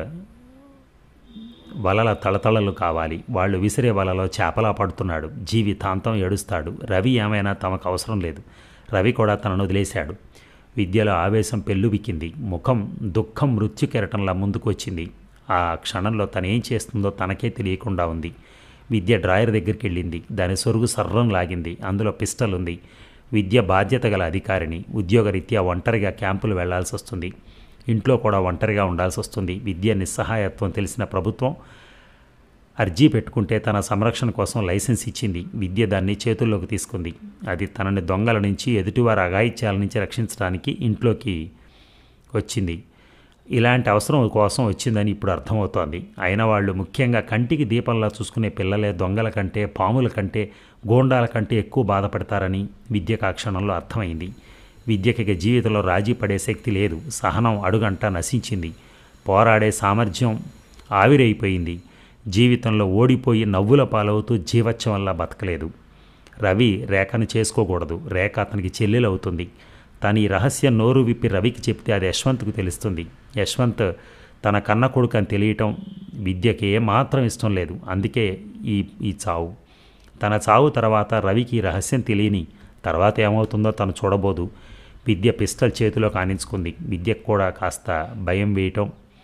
వలల తళతళలు కావాలి వాళ్ళు విసిరే వలలో చేపలా పడుతున్నాడు జీవితాంతం ఏడుస్తాడు రవి ఏమైనా తమకు అవసరం లేదు రవి కూడా తనను వదిలేశాడు విద్యలో ఆవేశం పెళ్ళుబిక్కింది ముఖం దుఃఖం మృత్యు కెరటంలా ముందుకు వచ్చింది ఆ క్షణంలో తనేం చేస్తుందో తనకే తెలియకుండా ఉంది విద్య డ్రాయర్ దగ్గరికి వెళ్ళింది దాని సొరుగు సర్రం లాగింది అందులో పిస్టల్ ఉంది విద్య బాధ్యత గల అధికారిని ఉద్యోగరీత్యా ఒంటరిగా క్యాంపులు వెళ్లాల్సి వస్తుంది ఇంట్లో కూడా ఒంటరిగా ఉండాల్సి వస్తుంది విద్య నిస్సహాయత్వం తెలిసిన ప్రభుత్వం అర్జీ పెట్టుకుంటే తన సంరక్షణ కోసం లైసెన్స్ ఇచ్చింది విద్య దాన్ని చేతుల్లోకి తీసుకుంది అది తనని దొంగల నుంచి ఎదుటివారి అఘాయిత్యాల నుంచి రక్షించడానికి ఇంట్లోకి వచ్చింది ఇలాంటి అవసరం కోసం వచ్చిందని ఇప్పుడు అర్థమవుతోంది అయిన వాళ్ళు ముఖ్యంగా కంటికి దీపంలా చూసుకునే పిల్లలే దొంగల కంటే పాముల కంటే గోండాల కంటే ఎక్కువ బాధపడతారని విద్యకు ఆ క్షణంలో అర్థమైంది విద్యకి జీవితంలో రాజీ పడే శక్తి లేదు సహనం అడుగంట నశించింది పోరాడే సామర్థ్యం ఆవిరైపోయింది జీవితంలో ఓడిపోయి నవ్వుల పాలవుతూ జీవత్యం వల్ల బతకలేదు రవి రేఖను చేసుకోకూడదు రేఖ అతనికి చెల్లెలవుతుంది తను ఈ రహస్యం నోరు విప్పి రవికి చెప్తే అది యశ్వంత్కు తెలుస్తుంది యశ్వంత్ తన కన్న కొడుకు అని తెలియటం విద్యకి ఏమాత్రం ఇష్టం లేదు అందుకే ఈ ఈ చావు తన చావు తర్వాత రవికి ఈ రహస్యం తెలియని తర్వాత ఏమవుతుందో తను చూడబోదు విద్య పిస్టల్ చేతిలో కానించుకుంది విద్యకు కూడా కాస్త భయం వేయటం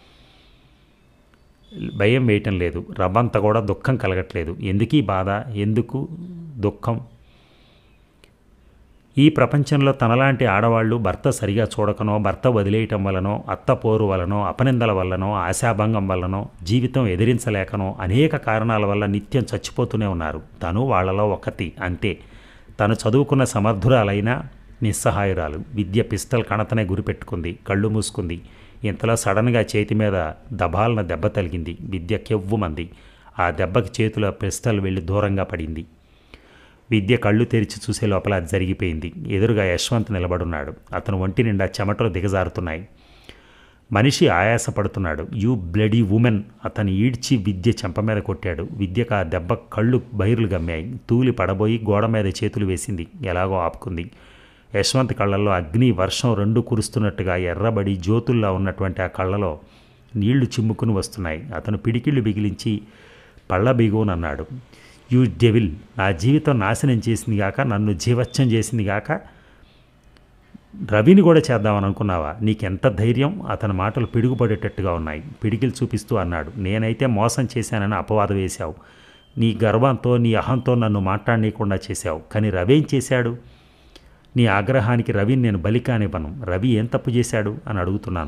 భయం వేయటం లేదు రవ్వంత కూడా దుఃఖం కలగట్లేదు ఎందుకీ బాధ ఎందుకు దుఃఖం ఈ ప్రపంచంలో తనలాంటి ఆడవాళ్ళు భర్త సరిగా చూడకనో భర్త వదిలేయటం వలనో అత్త పోరు వలనో అపనిందల వల్లనో ఆశాభంగం వల్లనో జీవితం ఎదిరించలేకనో అనేక కారణాల వల్ల నిత్యం చచ్చిపోతూనే ఉన్నారు తను వాళ్ళలో ఒకటి అంతే తను చదువుకున్న సమర్థురాలైన నిస్సహాయురాలు విద్య పిస్టల్ కణతనే గురిపెట్టుకుంది కళ్ళు మూసుకుంది ఇంతలో సడన్గా చేతి మీద దబాలన దెబ్బ తగిలింది విద్య కెవ్వుమంది ఆ దెబ్బకి చేతిలో పిస్టల్ వెళ్ళి దూరంగా పడింది విద్య కళ్ళు తెరిచి చూసే లోపల అది జరిగిపోయింది ఎదురుగా యశ్వంత్ నిలబడున్నాడు అతను ఒంటి నిండా చెమటలు దిగజారుతున్నాయి మనిషి ఆయాసపడుతున్నాడు యూ బ్లడీ ఉమెన్ అతను ఈడ్చి విద్య చెంప మీద కొట్టాడు విద్యకు ఆ దెబ్బ కళ్ళు బైర్లు గమ్మాయి తూలి పడబోయి గోడ మీద చేతులు వేసింది ఎలాగో ఆపుకుంది యశ్వంత్ కళ్ళల్లో అగ్ని వర్షం రెండు కురుస్తున్నట్టుగా ఎర్రబడి జ్యోతుల్లా ఉన్నటువంటి ఆ కళ్ళలో నీళ్లు చిమ్ముకుని వస్తున్నాయి అతను పిడికిళ్ళు బిగిలించి పళ్ళ బిగువనన్నాడు యూ డెవిల్ నా జీవితం నాశనం చేసింది గాక నన్ను జీవత్యం చేసింది గాక రవిని కూడా చేద్దామని అనుకున్నావా నీకెంత ధైర్యం అతని మాటలు పిడుగుపడేటట్టుగా ఉన్నాయి పిడికిలు చూపిస్తూ అన్నాడు నేనైతే మోసం చేశానని అపవాదం వేశావు నీ గర్వంతో నీ అహంతో నన్ను మాట్లాడనీయకుండా చేశావు కానీ రవి ఏం చేశాడు నీ ఆగ్రహానికి రవిని నేను బలి కానివ్వను రవి ఏం తప్పు చేశాడు అని అడుగుతున్నాను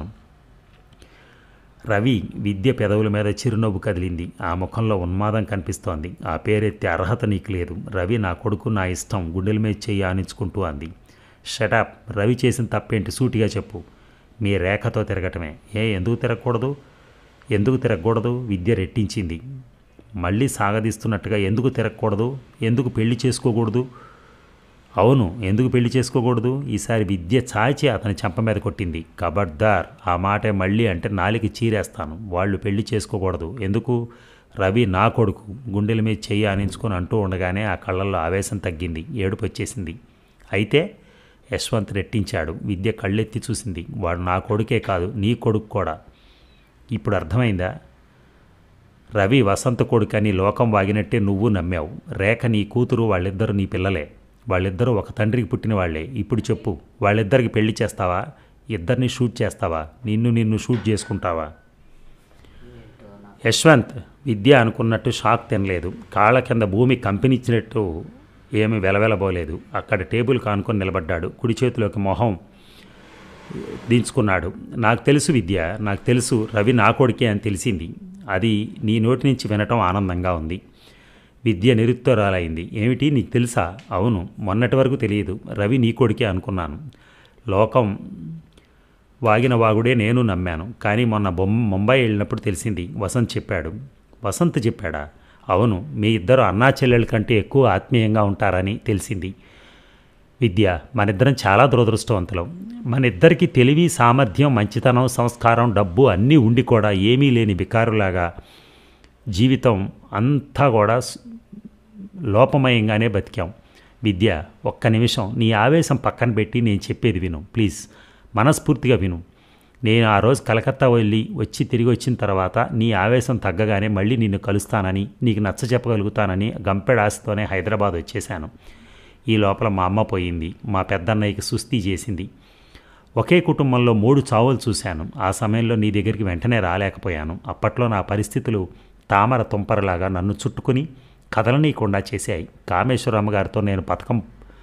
రవి విద్య పెదవుల మీద చిరునవ్వు కదిలింది ఆ ముఖంలో ఉన్మాదం కనిపిస్తోంది ఆ పేరెత్తే అర్హత నీకు లేదు రవి నా కొడుకు నా ఇష్టం గుండెల మీద చెయ్యి ఆనించుకుంటూ అంది షటాప్ రవి చేసిన తప్పేంటి సూటిగా చెప్పు మీ రేఖతో తిరగటమే ఏ ఎందుకు తిరగకూడదు ఎందుకు తిరగకూడదు విద్య రెట్టించింది మళ్ళీ సాగదీస్తున్నట్టుగా ఎందుకు తిరగకూడదు ఎందుకు పెళ్లి చేసుకోకూడదు అవును ఎందుకు పెళ్లి చేసుకోకూడదు ఈసారి విద్య చాచి అతని చెంప మీద కొట్టింది కబడ్దార్ ఆ మాటే మళ్ళీ అంటే నాలికి చీరేస్తాను వాళ్ళు పెళ్లి చేసుకోకూడదు ఎందుకు రవి నా కొడుకు గుండెల మీద చెయ్యి ఆనించుకొని అంటూ ఉండగానే ఆ కళ్ళల్లో ఆవేశం తగ్గింది ఏడుపు వచ్చేసింది అయితే యశ్వంత్ రెట్టించాడు విద్య కళ్ళెత్తి చూసింది వాడు నా కొడుకే కాదు నీ కొడుకు కూడా ఇప్పుడు అర్థమైందా రవి వసంత కొడుకని లోకం వాగినట్టే నువ్వు నమ్మావు రేఖ నీ కూతురు వాళ్ళిద్దరు నీ పిల్లలే వాళ్ళిద్దరూ ఒక తండ్రికి పుట్టిన వాళ్ళే ఇప్పుడు చెప్పు వాళ్ళిద్దరికి పెళ్లి చేస్తావా ఇద్దరిని షూట్ చేస్తావా నిన్ను నిన్ను షూట్ చేసుకుంటావా యశ్వంత్ విద్య అనుకున్నట్టు షాక్ తినలేదు కాళ్ళ కింద భూమి కంపెనిచ్చినట్టు ఏమి వెలవెలబోలేదు అక్కడ టేబుల్ కానుకొని నిలబడ్డాడు కుడి చేతిలోకి మొహం దించుకున్నాడు నాకు తెలుసు విద్య నాకు తెలుసు రవి నా కొడుకే అని తెలిసింది అది నీ నోటి నుంచి వినటం ఆనందంగా ఉంది విద్య నిరుత్తరాలైంది ఏమిటి నీకు తెలుసా అవును మొన్నటి వరకు తెలియదు రవి నీ కొడుకే అనుకున్నాను లోకం వాగిన వాగుడే నేను నమ్మాను కానీ మొన్న బొమ్ ముంబై వెళ్ళినప్పుడు తెలిసింది వసంత్ చెప్పాడు వసంత్ చెప్పాడా అవును మీ ఇద్దరు అన్నా చెల్లెల కంటే ఎక్కువ ఆత్మీయంగా ఉంటారని తెలిసింది విద్య మనిద్దరం చాలా దురదృష్టవంతులం మన ఇద్దరికి తెలివి సామర్థ్యం మంచితనం సంస్కారం డబ్బు అన్నీ ఉండి కూడా ఏమీ లేని బికారులాగా జీవితం అంతా కూడా స్- లోపమయంగానే బతికాం విద్య ఒక్క నిమిషం నీ ఆవేశం పక్కన పెట్టి నేను చెప్పేది విను ప్లీజ్ మనస్ఫూర్తిగా విను నేను ఆ రోజు కలకత్తా వెళ్ళి వచ్చి తిరిగి వచ్చిన తర్వాత నీ ఆవేశం తగ్గగానే మళ్ళీ నిన్ను కలుస్తానని నీకు నచ్చ చెప్పగలుగుతానని గంపెడాస్తోనే హైదరాబాద్ వచ్చేశాను ఈ లోపల మా అమ్మ పోయింది మా పెద్దన్నయ్యకి సుస్థి చేసింది ఒకే కుటుంబంలో మూడు చావులు చూశాను ఆ సమయంలో నీ దగ్గరికి వెంటనే రాలేకపోయాను అప్పట్లో నా పరిస్థితులు తామర తుంపరలాగా నన్ను చుట్టుకుని కదలనీయకుండా చేశాయి కామేశ్వరమ్మ గారితో నేను పథకం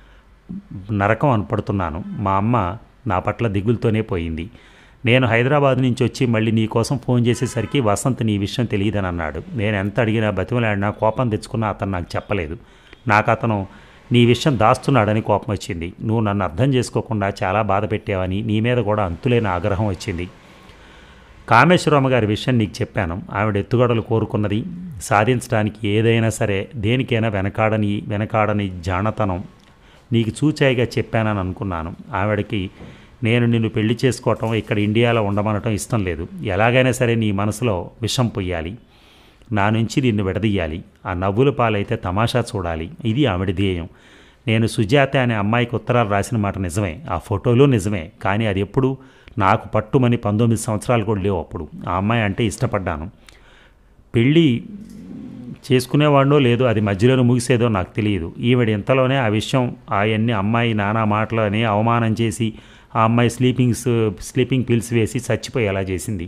నరకం అనపడుతున్నాను మా అమ్మ నా పట్ల దిగులుతోనే పోయింది నేను హైదరాబాద్ నుంచి వచ్చి మళ్ళీ నీ కోసం ఫోన్ చేసేసరికి వసంత్ నీ విషయం తెలియదని అన్నాడు నేను ఎంత అడిగినా బతిమలాడినా కోపం తెచ్చుకున్నా అతను నాకు చెప్పలేదు నాకు అతను నీ విషయం దాస్తున్నాడని కోపం వచ్చింది నువ్వు నన్ను అర్థం చేసుకోకుండా చాలా బాధ పెట్టావని నీ మీద కూడా అంతులేని ఆగ్రహం వచ్చింది కామేశ్వరమ్మ గారి విషయం నీకు చెప్పాను ఆవిడ ఎత్తుగడలు కోరుకున్నది సాధించడానికి ఏదైనా సరే దేనికైనా వెనకాడని వెనకాడని జానతనం నీకు చూచాయిగా చెప్పానని అనుకున్నాను ఆవిడకి నేను నిన్ను పెళ్లి చేసుకోవటం ఇక్కడ ఇండియాలో ఉండమనటం ఇష్టం లేదు ఎలాగైనా సరే నీ మనసులో విషం పొయ్యాలి నా నుంచి నిన్ను విడదీయాలి ఆ నవ్వుల పాలైతే తమాషా చూడాలి ఇది ఆవిడ ధ్యేయం నేను సుజాత అనే అమ్మాయికి ఉత్తరాలు రాసిన మాట నిజమే ఆ ఫోటోలు నిజమే కానీ అది ఎప్పుడు నాకు పట్టుమని పంతొమ్మిది సంవత్సరాలు కూడా లేవు అప్పుడు ఆ అమ్మాయి అంటే ఇష్టపడ్డాను పెళ్ళి చేసుకునేవాడో లేదో అది మధ్యలోనే ముగిసేదో నాకు తెలియదు ఈవిడ ఇంతలోనే ఆ విషయం అవన్నీ అమ్మాయి నానా మాటలు అని అవమానం చేసి ఆ అమ్మాయి స్లీపింగ్స్ స్లీపింగ్ పిల్స్ వేసి చచ్చిపోయేలా చేసింది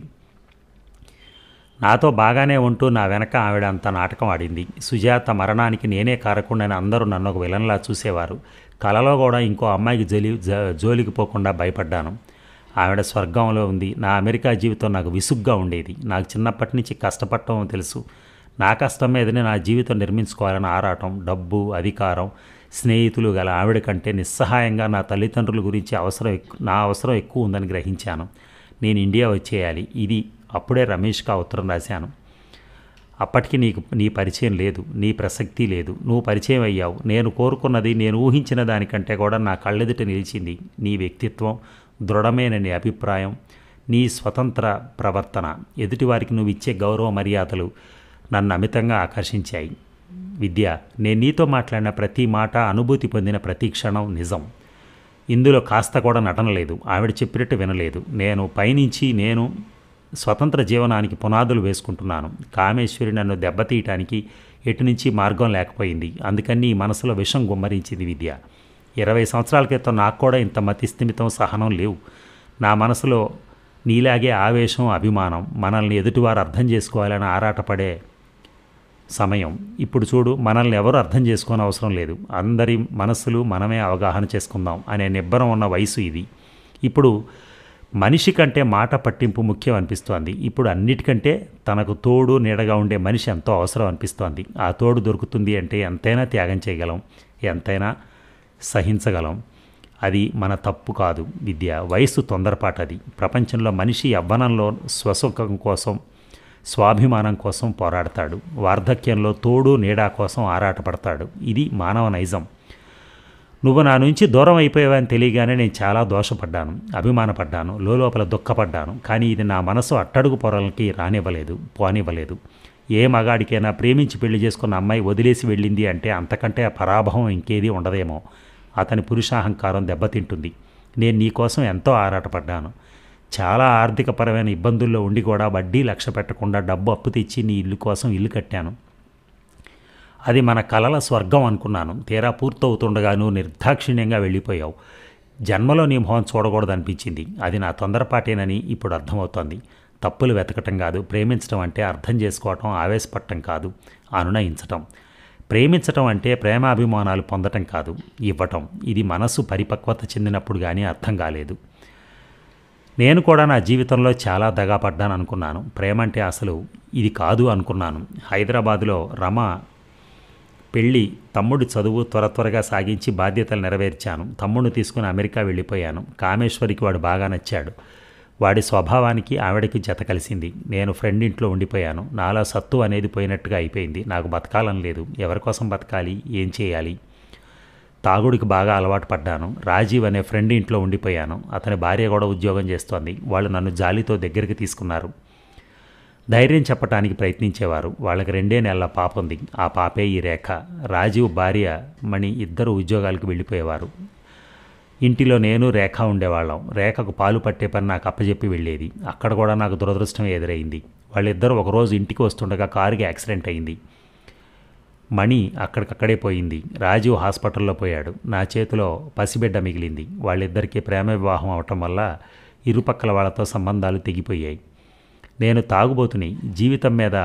నాతో బాగానే ఉంటూ నా వెనక ఆవిడ అంత నాటకం ఆడింది సుజాత మరణానికి నేనే కారకుండాని అందరూ నన్ను ఒక విలన్లా చూసేవారు కలలో కూడా ఇంకో అమ్మాయికి జలి జ- జోలికి పోకుండా భయపడ్డాను ఆవిడ స్వర్గంలో ఉంది నా అమెరికా జీవితం నాకు విసుగ్గా ఉండేది నాకు చిన్నప్పటి నుంచి కష్టపడటం తెలుసు నా కష్టం మీదనే నా జీవితం నిర్మించుకోవాలని ఆరాటం డబ్బు అధికారం స్నేహితులు గల ఆవిడ కంటే నిస్సహాయంగా నా తల్లిదండ్రుల గురించి అవసరం ఎక్కు నా అవసరం ఎక్కువ ఉందని గ్రహించాను నేను ఇండియా వచ్చేయాలి ఇది అప్పుడే రమేష్కి ఆ ఉత్తరం రాశాను అప్పటికి నీకు నీ పరిచయం లేదు నీ ప్రసక్తి లేదు నువ్వు పరిచయం అయ్యావు నేను కోరుకున్నది నేను ఊహించిన దానికంటే కూడా నా కళ్ళెదుట నిలిచింది నీ వ్యక్తిత్వం దృఢమైన నీ అభిప్రాయం నీ స్వతంత్ర ప్రవర్తన ఎదుటివారికి నువ్వు ఇచ్చే గౌరవ మర్యాదలు నన్ను అమితంగా ఆకర్షించాయి విద్య నేను నీతో మాట్లాడిన ప్రతి మాట అనుభూతి పొందిన ప్రతి క్షణం నిజం ఇందులో కాస్త కూడా నటన లేదు ఆవిడ చెప్పినట్టు వినలేదు నేను పైనుంచి నేను స్వతంత్ర జీవనానికి పునాదులు వేసుకుంటున్నాను కామేశ్వరి నన్ను దెబ్బతీయటానికి ఎటు నుంచి మార్గం లేకపోయింది అందుకని ఈ మనసులో విషం గుమ్మరించింది విద్య ఇరవై సంవత్సరాల క్రితం నాకు కూడా ఇంత మతిస్థిమితం సహనం లేవు నా మనసులో నీలాగే ఆవేశం అభిమానం మనల్ని ఎదుటివారు అర్థం చేసుకోవాలని ఆరాటపడే సమయం ఇప్పుడు చూడు మనల్ని ఎవరు అర్థం చేసుకోని అవసరం లేదు అందరి మనస్సులు మనమే అవగాహన చేసుకుందాం అనే నిబ్బరం ఉన్న వయసు ఇది ఇప్పుడు మనిషి కంటే మాట పట్టింపు ముఖ్యం అనిపిస్తోంది ఇప్పుడు అన్నిటికంటే తనకు తోడు నీడగా ఉండే మనిషి ఎంతో అవసరం అనిపిస్తోంది ఆ తోడు దొరుకుతుంది అంటే ఎంతైనా త్యాగం చేయగలం ఎంతైనా సహించగలం అది మన తప్పు కాదు విద్య వయస్సు తొందరపాటు అది ప్రపంచంలో మనిషి యవ్వనంలో స్వసుఖం కోసం స్వాభిమానం కోసం పోరాడతాడు వార్ధక్యంలో తోడు నీడా కోసం ఆరాటపడతాడు ఇది మానవ నైజం నువ్వు నా నుంచి దూరం అయిపోయావని తెలియగానే నేను చాలా దోషపడ్డాను అభిమానపడ్డాను లోపల దుఃఖపడ్డాను కానీ ఇది నా మనసు అట్టడుగు పొరలకి రానివ్వలేదు పోనివ్వలేదు ఏ మగాడికైనా ప్రేమించి పెళ్లి చేసుకున్న అమ్మాయి వదిలేసి వెళ్ళింది అంటే అంతకంటే ఆ పరాభవం ఇంకేదీ ఉండదేమో అతని పురుషాహంకారం దెబ్బతింటుంది నేను నీ కోసం ఎంతో ఆరాటపడ్డాను చాలా ఆర్థికపరమైన ఇబ్బందుల్లో ఉండి కూడా వడ్డీ లక్ష్య పెట్టకుండా డబ్బు అప్పు తెచ్చి నీ ఇల్లు కోసం ఇల్లు కట్టాను అది మన కలల స్వర్గం అనుకున్నాను తీరా పూర్తవుతుండగా నువ్వు నిర్దాక్షిణ్యంగా వెళ్ళిపోయావు జన్మలో నీ మొహం చూడకూడదు అనిపించింది అది నా తొందరపాటేనని ఇప్పుడు అర్థమవుతోంది తప్పులు వెతకటం కాదు ప్రేమించడం అంటే అర్థం చేసుకోవటం ఆవేశపడటం కాదు అనునయించటం ప్రేమించటం అంటే ప్రేమాభిమానాలు పొందటం కాదు ఇవ్వటం ఇది మనసు పరిపక్వత చెందినప్పుడు కానీ అర్థం కాలేదు నేను కూడా నా జీవితంలో చాలా దగాపడ్డాను అనుకున్నాను ప్రేమ అంటే అసలు ఇది కాదు అనుకున్నాను హైదరాబాదులో రమ పెళ్ళి తమ్ముడి చదువు త్వర త్వరగా సాగించి బాధ్యతలు నెరవేర్చాను తమ్ముడిని తీసుకుని అమెరికా వెళ్ళిపోయాను కామేశ్వరికి వాడు బాగా నచ్చాడు వాడి స్వభావానికి ఆవిడకి జత కలిసింది నేను ఫ్రెండ్ ఇంట్లో ఉండిపోయాను నాలో సత్తు అనేది పోయినట్టుగా అయిపోయింది నాకు బతకాలని లేదు ఎవరి కోసం బతకాలి ఏం చేయాలి తాగుడికి బాగా అలవాటు పడ్డాను రాజీవ్ అనే ఫ్రెండ్ ఇంట్లో ఉండిపోయాను అతని భార్య కూడా ఉద్యోగం చేస్తోంది వాళ్ళు నన్ను జాలితో దగ్గరికి తీసుకున్నారు ధైర్యం చెప్పడానికి ప్రయత్నించేవారు వాళ్ళకి రెండే నెలల పాప ఉంది ఆ పాపే ఈ రేఖ రాజీవ్ భార్య మణి ఇద్దరు ఉద్యోగాలకు వెళ్ళిపోయేవారు ఇంటిలో నేను రేఖ ఉండేవాళ్ళం రేఖకు పాలు పట్టే పని నాకు అప్పచెప్పి వెళ్ళేది అక్కడ కూడా నాకు దురదృష్టం ఎదురైంది వాళ్ళిద్దరూ ఒకరోజు ఇంటికి వస్తుండగా కారుకి యాక్సిడెంట్ అయింది మణి అక్కడికక్కడే పోయింది రాజీవ్ హాస్పిటల్లో పోయాడు నా చేతిలో పసిబిడ్డ మిగిలింది వాళ్ళిద్దరికీ ప్రేమ వివాహం అవటం వల్ల ఇరుపక్కల వాళ్ళతో సంబంధాలు తెగిపోయాయి నేను తాగుబోతుని జీవితం మీద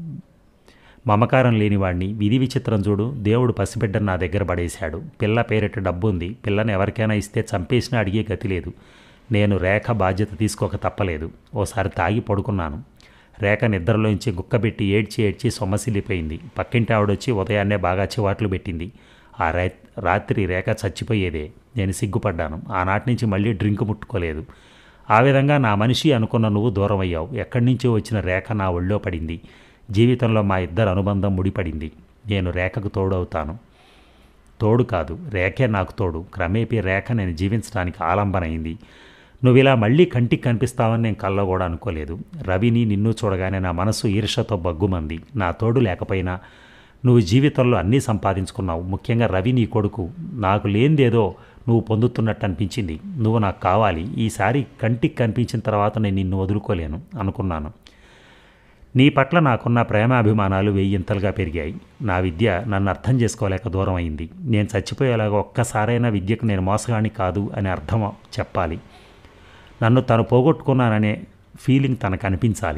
మమకారం లేనివాడిని విధి విచిత్రం చూడు దేవుడు పసిబిడ్డను నా దగ్గర పడేశాడు పిల్ల పేరిట డబ్బు ఉంది పిల్లని ఎవరికైనా ఇస్తే చంపేసినా అడిగే గతి లేదు నేను రేఖ బాధ్యత తీసుకోక తప్పలేదు ఓసారి తాగి పడుకున్నాను రేఖ నిద్రలోంచి గుక్కబెట్టి ఏడ్చి ఏడ్చి సొమ్మసిల్లిపోయింది పక్కింటి ఆవిడొచ్చి ఉదయాన్నే బాగా చివాట్లు పెట్టింది ఆ రా రాత్రి రేఖ చచ్చిపోయేదే నేను సిగ్గుపడ్డాను ఆనాటి నుంచి మళ్ళీ డ్రింక్ ముట్టుకోలేదు ఆ విధంగా నా మనిషి అనుకున్న నువ్వు దూరం అయ్యావు ఎక్కడి నుంచో వచ్చిన రేఖ నా ఒళ్ళో పడింది జీవితంలో మా ఇద్దరు అనుబంధం ముడిపడింది నేను రేఖకు తోడవుతాను తోడు కాదు రేఖే నాకు తోడు క్రమేపీ రేఖ నేను జీవించడానికి ఆలంబనైంది నువ్వు ఇలా మళ్ళీ కంటికి కనిపిస్తావని నేను కల్లో కూడా అనుకోలేదు రవిని నిన్ను చూడగానే నా మనసు ఈర్షతో బగ్గుమంది నా తోడు లేకపోయినా నువ్వు జీవితంలో అన్నీ సంపాదించుకున్నావు ముఖ్యంగా రవి నీ కొడుకు నాకు లేనిదేదో నువ్వు పొందుతున్నట్టు అనిపించింది నువ్వు నాకు కావాలి ఈసారి కంటికి కనిపించిన తర్వాత నేను నిన్ను వదులుకోలేను అనుకున్నాను నీ పట్ల నాకున్న ప్రేమాభిమానాలు వెయ్యింతలుగా పెరిగాయి నా విద్య నన్ను అర్థం చేసుకోలేక దూరం అయింది నేను చచ్చిపోయేలాగా ఒక్కసారైనా విద్యకు నేను మోసగాని కాదు అని అర్థం చెప్పాలి నన్ను తను పోగొట్టుకున్నాననే ఫీలింగ్ తనకు అనిపించాలి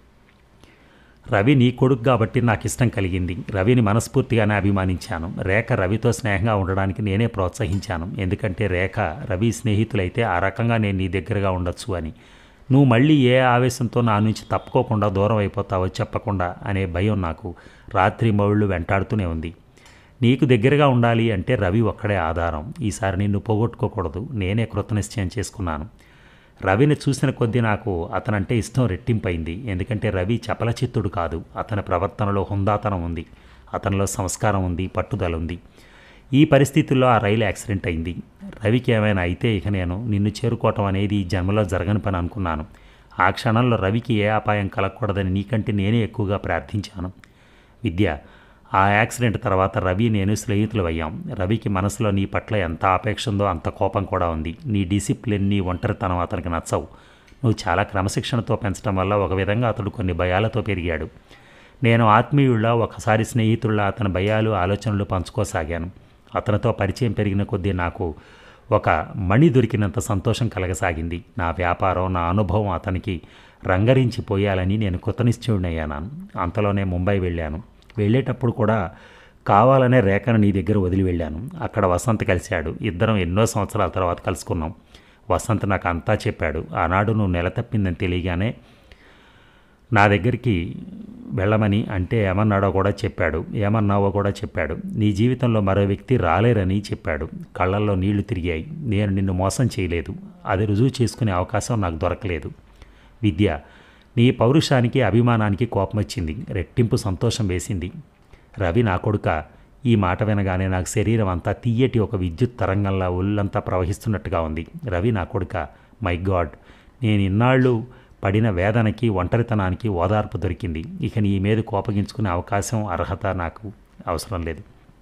రవి నీ కొడుకు కాబట్టి నాకు ఇష్టం కలిగింది రవిని మనస్ఫూర్తిగానే అభిమానించాను రేఖ రవితో స్నేహంగా ఉండడానికి నేనే ప్రోత్సహించాను ఎందుకంటే రేఖ రవి స్నేహితులైతే ఆ రకంగా నేను నీ దగ్గరగా ఉండొచ్చు అని నువ్వు మళ్ళీ ఏ ఆవేశంతో నా నుంచి తప్పుకోకుండా దూరం అయిపోతావో చెప్పకుండా అనే భయం నాకు రాత్రి మౌళ్ళు వెంటాడుతూనే ఉంది నీకు దగ్గరగా ఉండాలి అంటే రవి ఒక్కడే ఆధారం ఈసారి నిన్ను పోగొట్టుకోకూడదు నేనే కృతనిశ్చయం చేసుకున్నాను రవిని చూసిన కొద్దీ నాకు అతనంటే ఇష్టం రెట్టింపైంది ఎందుకంటే రవి చపలచిత్తుడు కాదు అతని ప్రవర్తనలో హుందాతనం ఉంది అతనిలో సంస్కారం ఉంది పట్టుదల ఉంది ఈ పరిస్థితుల్లో ఆ రైలు యాక్సిడెంట్ అయింది రవికి ఏమైనా అయితే ఇక నేను నిన్ను చేరుకోవటం అనేది ఈ జన్మలో జరగని పని అనుకున్నాను ఆ క్షణంలో రవికి ఏ అపాయం కలగకూడదని నీకంటే నేనే ఎక్కువగా ప్రార్థించాను విద్య ఆ యాక్సిడెంట్ తర్వాత రవి నేను స్నేహితులు అయ్యాం రవికి మనసులో నీ పట్ల ఎంత ఆపేక్ష ఉందో అంత కోపం కూడా ఉంది నీ డిసిప్లిన్ నీ ఒంటరితనం అతనికి నచ్చవు నువ్వు చాలా క్రమశిక్షణతో పెంచడం వల్ల ఒక విధంగా అతడు కొన్ని భయాలతో పెరిగాడు నేను ఆత్మీయుళ్ళ ఒకసారి స్నేహితుళ్ళ అతని భయాలు ఆలోచనలు పంచుకోసాగాను అతనితో పరిచయం పెరిగిన కొద్దీ నాకు ఒక మణి దొరికినంత సంతోషం కలగసాగింది నా వ్యాపారం నా అనుభవం అతనికి రంగరించి పోయాలని నేను కృతనిశ్చయుడయ్యాను అంతలోనే ముంబై వెళ్ళాను వెళ్ళేటప్పుడు కూడా కావాలనే రేఖను నీ దగ్గర వదిలి వెళ్ళాను అక్కడ వసంత్ కలిశాడు ఇద్దరం ఎన్నో సంవత్సరాల తర్వాత కలుసుకున్నాం వసంత్ నాకు అంతా చెప్పాడు ఆనాడు నువ్వు నెల తప్పిందని తెలియగానే నా దగ్గరికి వెళ్ళమని అంటే ఏమన్నాడో కూడా చెప్పాడు ఏమన్నావో కూడా చెప్పాడు నీ జీవితంలో మరో వ్యక్తి రాలేరని చెప్పాడు కళ్ళల్లో నీళ్లు తిరిగాయి నేను నిన్ను మోసం చేయలేదు అది రుజువు చేసుకునే అవకాశం నాకు దొరకలేదు విద్య నీ పౌరుషానికి అభిమానానికి కోపం వచ్చింది రెట్టింపు సంతోషం వేసింది రవి నా కొడుక ఈ మాట వినగానే నాకు శరీరం అంతా తీయటి ఒక విద్యుత్ తరంగంలా ఒళ్ళంతా ప్రవహిస్తున్నట్టుగా ఉంది రవి నా కొడుక మై గాడ్ నేను ఇన్నాళ్ళు పడిన వేదనకి ఒంటరితనానికి ఓదార్పు దొరికింది ఇక నీ మీద కోపగించుకునే అవకాశం అర్హత నాకు అవసరం లేదు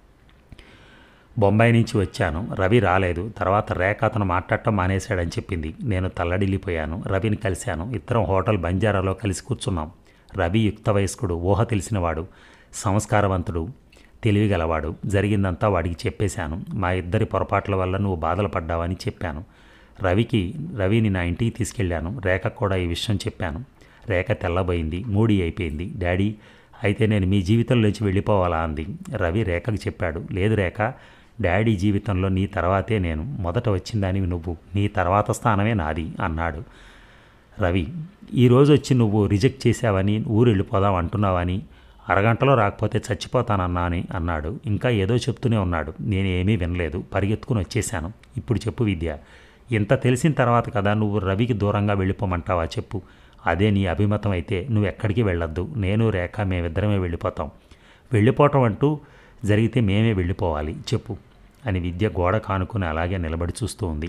బొంబాయి నుంచి వచ్చాను రవి రాలేదు తర్వాత రేఖ అతను మాట్లాడటం మానేశాడని చెప్పింది నేను తల్లడిల్లిపోయాను రవిని కలిశాను ఇద్దరం హోటల్ బంజారాలో కలిసి కూర్చున్నాం రవి యుక్త వయస్కుడు ఊహ తెలిసినవాడు సంస్కారవంతుడు తెలివిగలవాడు జరిగిందంతా వాడికి చెప్పేశాను మా ఇద్దరి పొరపాట్ల వల్ల నువ్వు బాధలు పడ్డావని చెప్పాను రవికి రవిని నా ఇంటికి తీసుకెళ్ళాను రేఖ కూడా ఈ విషయం చెప్పాను రేఖ తెల్లబోయింది మూడి అయిపోయింది డాడీ అయితే నేను మీ జీవితంలోంచి వెళ్ళిపోవాలా అంది రవి రేఖకు చెప్పాడు లేదు రేఖ డాడీ జీవితంలో నీ తర్వాతే నేను మొదట వచ్చిందానివి నువ్వు నీ తర్వాత స్థానమే నాది అన్నాడు రవి ఈరోజు వచ్చి నువ్వు రిజెక్ట్ చేసావని ఊరు వెళ్ళిపోదాం అంటున్నావని అరగంటలో రాకపోతే చచ్చిపోతానన్నా అని అన్నాడు ఇంకా ఏదో చెప్తూనే ఉన్నాడు నేనేమీ వినలేదు పరిగెత్తుకుని వచ్చేశాను ఇప్పుడు చెప్పు విద్య ఇంత తెలిసిన తర్వాత కదా నువ్వు రవికి దూరంగా వెళ్ళిపోమంటావా చెప్పు అదే నీ అభిమతం అయితే నువ్వు ఎక్కడికి వెళ్ళొద్దు నేను రేఖ మేమిద్దరమే వెళ్ళిపోతాం వెళ్ళిపోవటం అంటూ జరిగితే మేమే వెళ్ళిపోవాలి చెప్పు అని విద్య గోడ కానుకుని అలాగే నిలబడి చూస్తూ ఉంది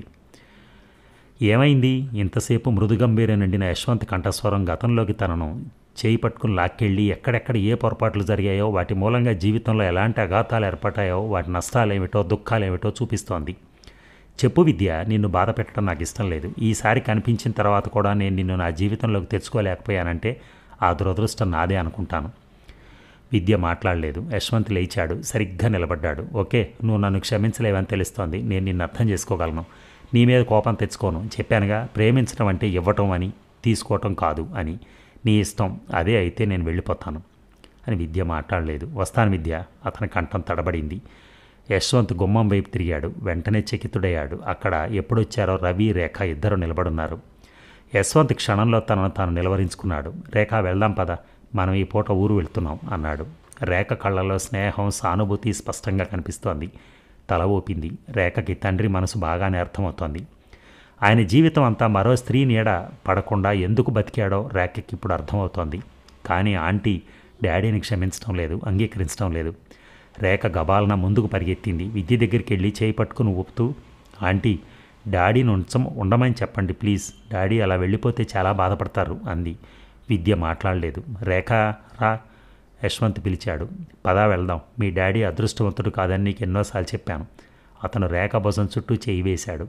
ఏమైంది ఇంతసేపు మృదుగంభీర నిండిన యశ్వంత్ కంఠస్వరం గతంలోకి తనను చేయి పట్టుకుని లాక్కెళ్ళి ఎక్కడెక్కడ ఏ పొరపాట్లు జరిగాయో వాటి మూలంగా జీవితంలో ఎలాంటి అఘాతాలు ఏర్పడ్డాయో వాటి నష్టాలేమిటో దుఃఖాలేమిటో చూపిస్తోంది చెప్పు విద్య నిన్ను బాధ పెట్టడం నాకు ఇష్టం లేదు ఈసారి కనిపించిన తర్వాత కూడా నేను నిన్ను నా జీవితంలోకి తెచ్చుకోలేకపోయానంటే ఆ దురదృష్టం నాదే అనుకుంటాను విద్య మాట్లాడలేదు యశ్వంత్ లేచాడు సరిగ్గా నిలబడ్డాడు ఓకే నువ్వు నన్ను క్షమించలేవని తెలుస్తోంది నేను నిన్ను అర్థం చేసుకోగలను నీ మీద కోపం తెచ్చుకోను చెప్పానుగా ప్రేమించడం అంటే ఇవ్వటం అని తీసుకోవటం కాదు అని నీ ఇష్టం అదే అయితే నేను వెళ్ళిపోతాను అని విద్య మాట్లాడలేదు వస్తాను విద్య అతని కంఠం తడబడింది యశ్వంత్ గుమ్మం వైపు తిరిగాడు వెంటనే చకితుడయ్యాడు అక్కడ ఎప్పుడొచ్చారో రవి రేఖ ఇద్దరు నిలబడున్నారు యశ్వంత్ క్షణంలో తనను తాను నిలవరించుకున్నాడు రేఖ వెళ్దాం పద మనం ఈ పూట ఊరు వెళ్తున్నాం అన్నాడు రేఖ కళ్ళలో స్నేహం సానుభూతి స్పష్టంగా కనిపిస్తోంది తల ఊపింది రేఖకి తండ్రి మనసు బాగానే అర్థమవుతోంది ఆయన జీవితం అంతా మరో స్త్రీ నీడ పడకుండా ఎందుకు బతికాడో రేఖకి ఇప్పుడు అర్థమవుతోంది కానీ ఆంటీ డాడీని క్షమించడం లేదు అంగీకరించడం లేదు రేఖ గబాలన ముందుకు పరిగెత్తింది విద్య దగ్గరికి వెళ్ళి చేయి పట్టుకుని ఊపుతూ ఆంటీ డాడీని ఉంచం ఉండమని చెప్పండి ప్లీజ్ డాడీ అలా వెళ్ళిపోతే చాలా బాధపడతారు అంది విద్య మాట్లాడలేదు రేఖ రా యశ్వంత్ పిలిచాడు పదా వెళ్దాం మీ డాడీ అదృష్టవంతుడు కాదని నీకు ఎన్నోసార్లు చెప్పాను అతను రేఖ భుజం చుట్టూ చేయి వేశాడు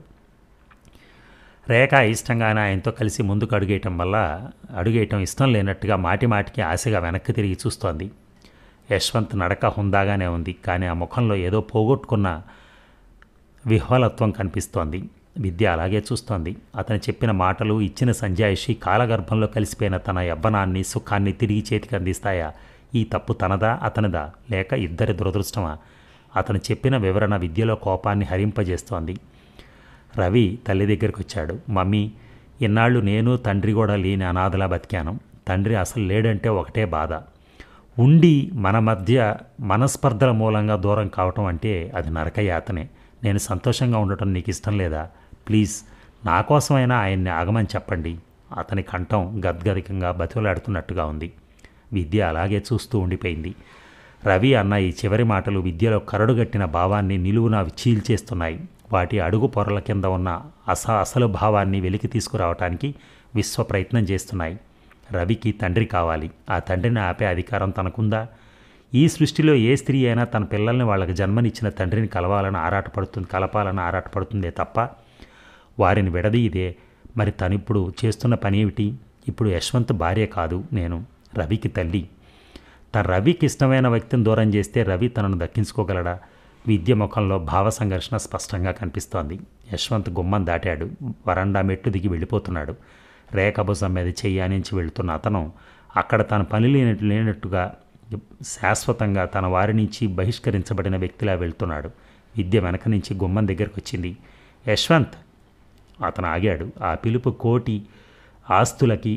రేఖ ఇష్టంగానే ఆయనతో కలిసి ముందుకు అడుగేయటం వల్ల అడుగేయటం ఇష్టం లేనట్టుగా మాటి మాటికి ఆశగా వెనక్కి తిరిగి చూస్తోంది యశ్వంత్ నడక హుందాగానే ఉంది కానీ ఆ ముఖంలో ఏదో పోగొట్టుకున్న విహ్వలత్వం కనిపిస్తోంది విద్య అలాగే చూస్తోంది అతను చెప్పిన మాటలు ఇచ్చిన సంజాయిషి కాలగర్భంలో కలిసిపోయిన తన యవ్వనాన్ని సుఖాన్ని తిరిగి చేతికి అందిస్తాయా ఈ తప్పు తనదా అతనిదా లేక ఇద్దరి దురదృష్టమా అతను చెప్పిన వివరణ విద్యలో కోపాన్ని హరింపజేస్తోంది రవి తల్లి దగ్గరికి వచ్చాడు మమ్మీ ఇన్నాళ్ళు నేను తండ్రి కూడా లేని అనాథలా బతికాను తండ్రి అసలు లేడంటే ఒకటే బాధ ఉండి మన మధ్య మనస్పర్ధల మూలంగా దూరం కావటం అంటే అది నరకయాతనే నేను సంతోషంగా ఉండటం నీకు ఇష్టం లేదా ప్లీజ్ నా కోసమైనా ఆయన్ని ఆగమని చెప్పండి అతని కంఠం గద్గదికంగా బతిలాడుతున్నట్టుగా ఉంది విద్య అలాగే చూస్తూ ఉండిపోయింది రవి అన్న ఈ చివరి మాటలు విద్యలో కరడుగట్టిన భావాన్ని నిలువున చీల్చేస్తున్నాయి వాటి అడుగు పొరల కింద ఉన్న అస అసలు భావాన్ని వెలికి తీసుకురావటానికి విశ్వ ప్రయత్నం చేస్తున్నాయి రవికి తండ్రి కావాలి ఆ తండ్రిని ఆపే అధికారం తనకుందా ఈ సృష్టిలో ఏ స్త్రీ అయినా తన పిల్లల్ని వాళ్ళకి జన్మనిచ్చిన తండ్రిని కలవాలని ఆరాటపడుతుంది కలపాలని ఆరాటపడుతుందే తప్ప వారిని విడదీయదే మరి తనిప్పుడు చేస్తున్న పని ఏమిటి ఇప్పుడు యశ్వంత్ భార్య కాదు నేను రవికి తల్లి తన రవికి ఇష్టమైన వ్యక్తిని దూరం చేస్తే రవి తనను దక్కించుకోగలడా విద్య ముఖంలో భావ సంఘర్షణ స్పష్టంగా కనిపిస్తోంది యశ్వంత్ గుమ్మం దాటాడు వరండా మెట్లు దిగి వెళ్ళిపోతున్నాడు రేఖ భుజం మీద చెయ్యానించి వెళుతున్న అతను అక్కడ తన పని లేనట్టు లేనట్టుగా శాశ్వతంగా తన వారి నుంచి బహిష్కరించబడిన వ్యక్తిలా వెళ్తున్నాడు విద్య వెనక నుంచి గుమ్మం దగ్గరకు వచ్చింది యశ్వంత్ అతను ఆగాడు ఆ పిలుపు కోటి ఆస్తులకి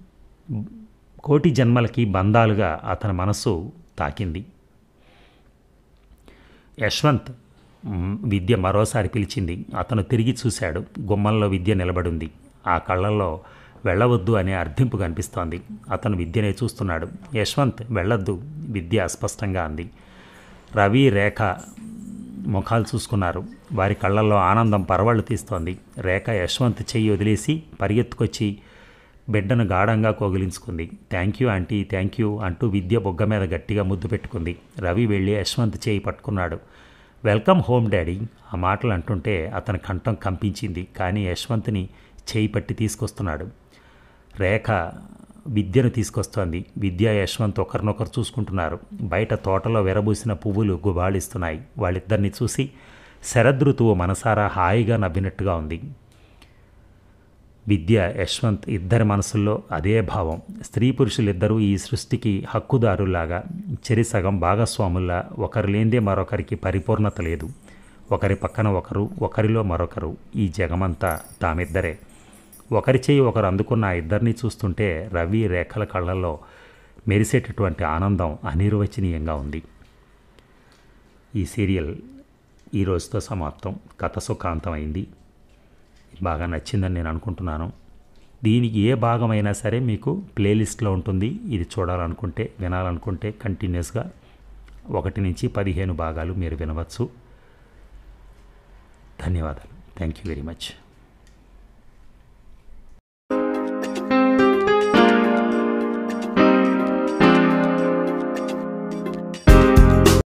కోటి జన్మలకి బంధాలుగా అతని మనస్సు తాకింది యశ్వంత్ మ్, విద్య మరోసారి పిలిచింది అతను తిరిగి చూశాడు గుమ్మంలో విద్య నిలబడింది ఆ కళ్ళల్లో వెళ్ళవద్దు అనే అర్థింపు కనిపిస్తోంది అతను విద్యనే చూస్తున్నాడు యశ్వంత్ వెళ్ళొద్దు విద్య అస్పష్టంగా అంది రవి రేఖ ముఖాలు చూసుకున్నారు వారి కళ్ళల్లో ఆనందం పరవళ్ళు తీస్తోంది రేఖ యశ్వంత్ చెయ్యి వదిలేసి పరిగెత్తుకొచ్చి బిడ్డను గాఢంగా కోగిలించుకుంది thank you aunty thank you అంటూ విద్య బొగ్గ మీద గట్టిగా ముద్దు పెట్టుకుంది రవి వెళ్ళి యశ్వంత్ చేయి పట్టుకున్నాడు వెల్కమ్ హోమ్ డాడీ ఆ మాటలు అంటుంటే అతని కంఠం కంపించింది కానీ యశ్వంత్ని చేయి పట్టి తీసుకొస్తున్నాడు రేఖ విద్యను తీసుకొస్తోంది విద్య యశ్వంత్ ఒకరినొకరు చూసుకుంటున్నారు బయట తోటలో విరబూసిన పువ్వులు గుబాళిస్తున్నాయి వాళ్ళిద్దరిని చూసి శరదృతువు మనసారా హాయిగా నవ్వినట్టుగా ఉంది విద్య యశ్వంత్ ఇద్దరి మనసుల్లో అదే భావం స్త్రీ పురుషులిద్దరూ ఈ సృష్టికి హక్కుదారులాగా చెరిసగం భాగస్వాముల్లా ఒకరు లేనిదే మరొకరికి పరిపూర్ణత లేదు ఒకరి పక్కన ఒకరు ఒకరిలో మరొకరు ఈ జగమంతా తామిద్దరే ఒకరి చేయి ఒకరు అందుకున్న ఆ ఇద్దరిని చూస్తుంటే రవి రేఖల కళ్ళల్లో మెరిసేటటువంటి ఆనందం అనిర్వచనీయంగా ఉంది ఈ సీరియల్ ఈ రోజుతో సమాప్తం కథ సుఖాంతం అయింది బాగా నచ్చిందని నేను అనుకుంటున్నాను దీనికి ఏ భాగమైనా సరే మీకు ప్లేలిస్ట్లో ఉంటుంది ఇది చూడాలనుకుంటే వినాలనుకుంటే కంటిన్యూస్గా ఒకటి నుంచి పదిహేను భాగాలు మీరు వినవచ్చు ధన్యవాదాలు థ్యాంక్ యూ వెరీ మచ్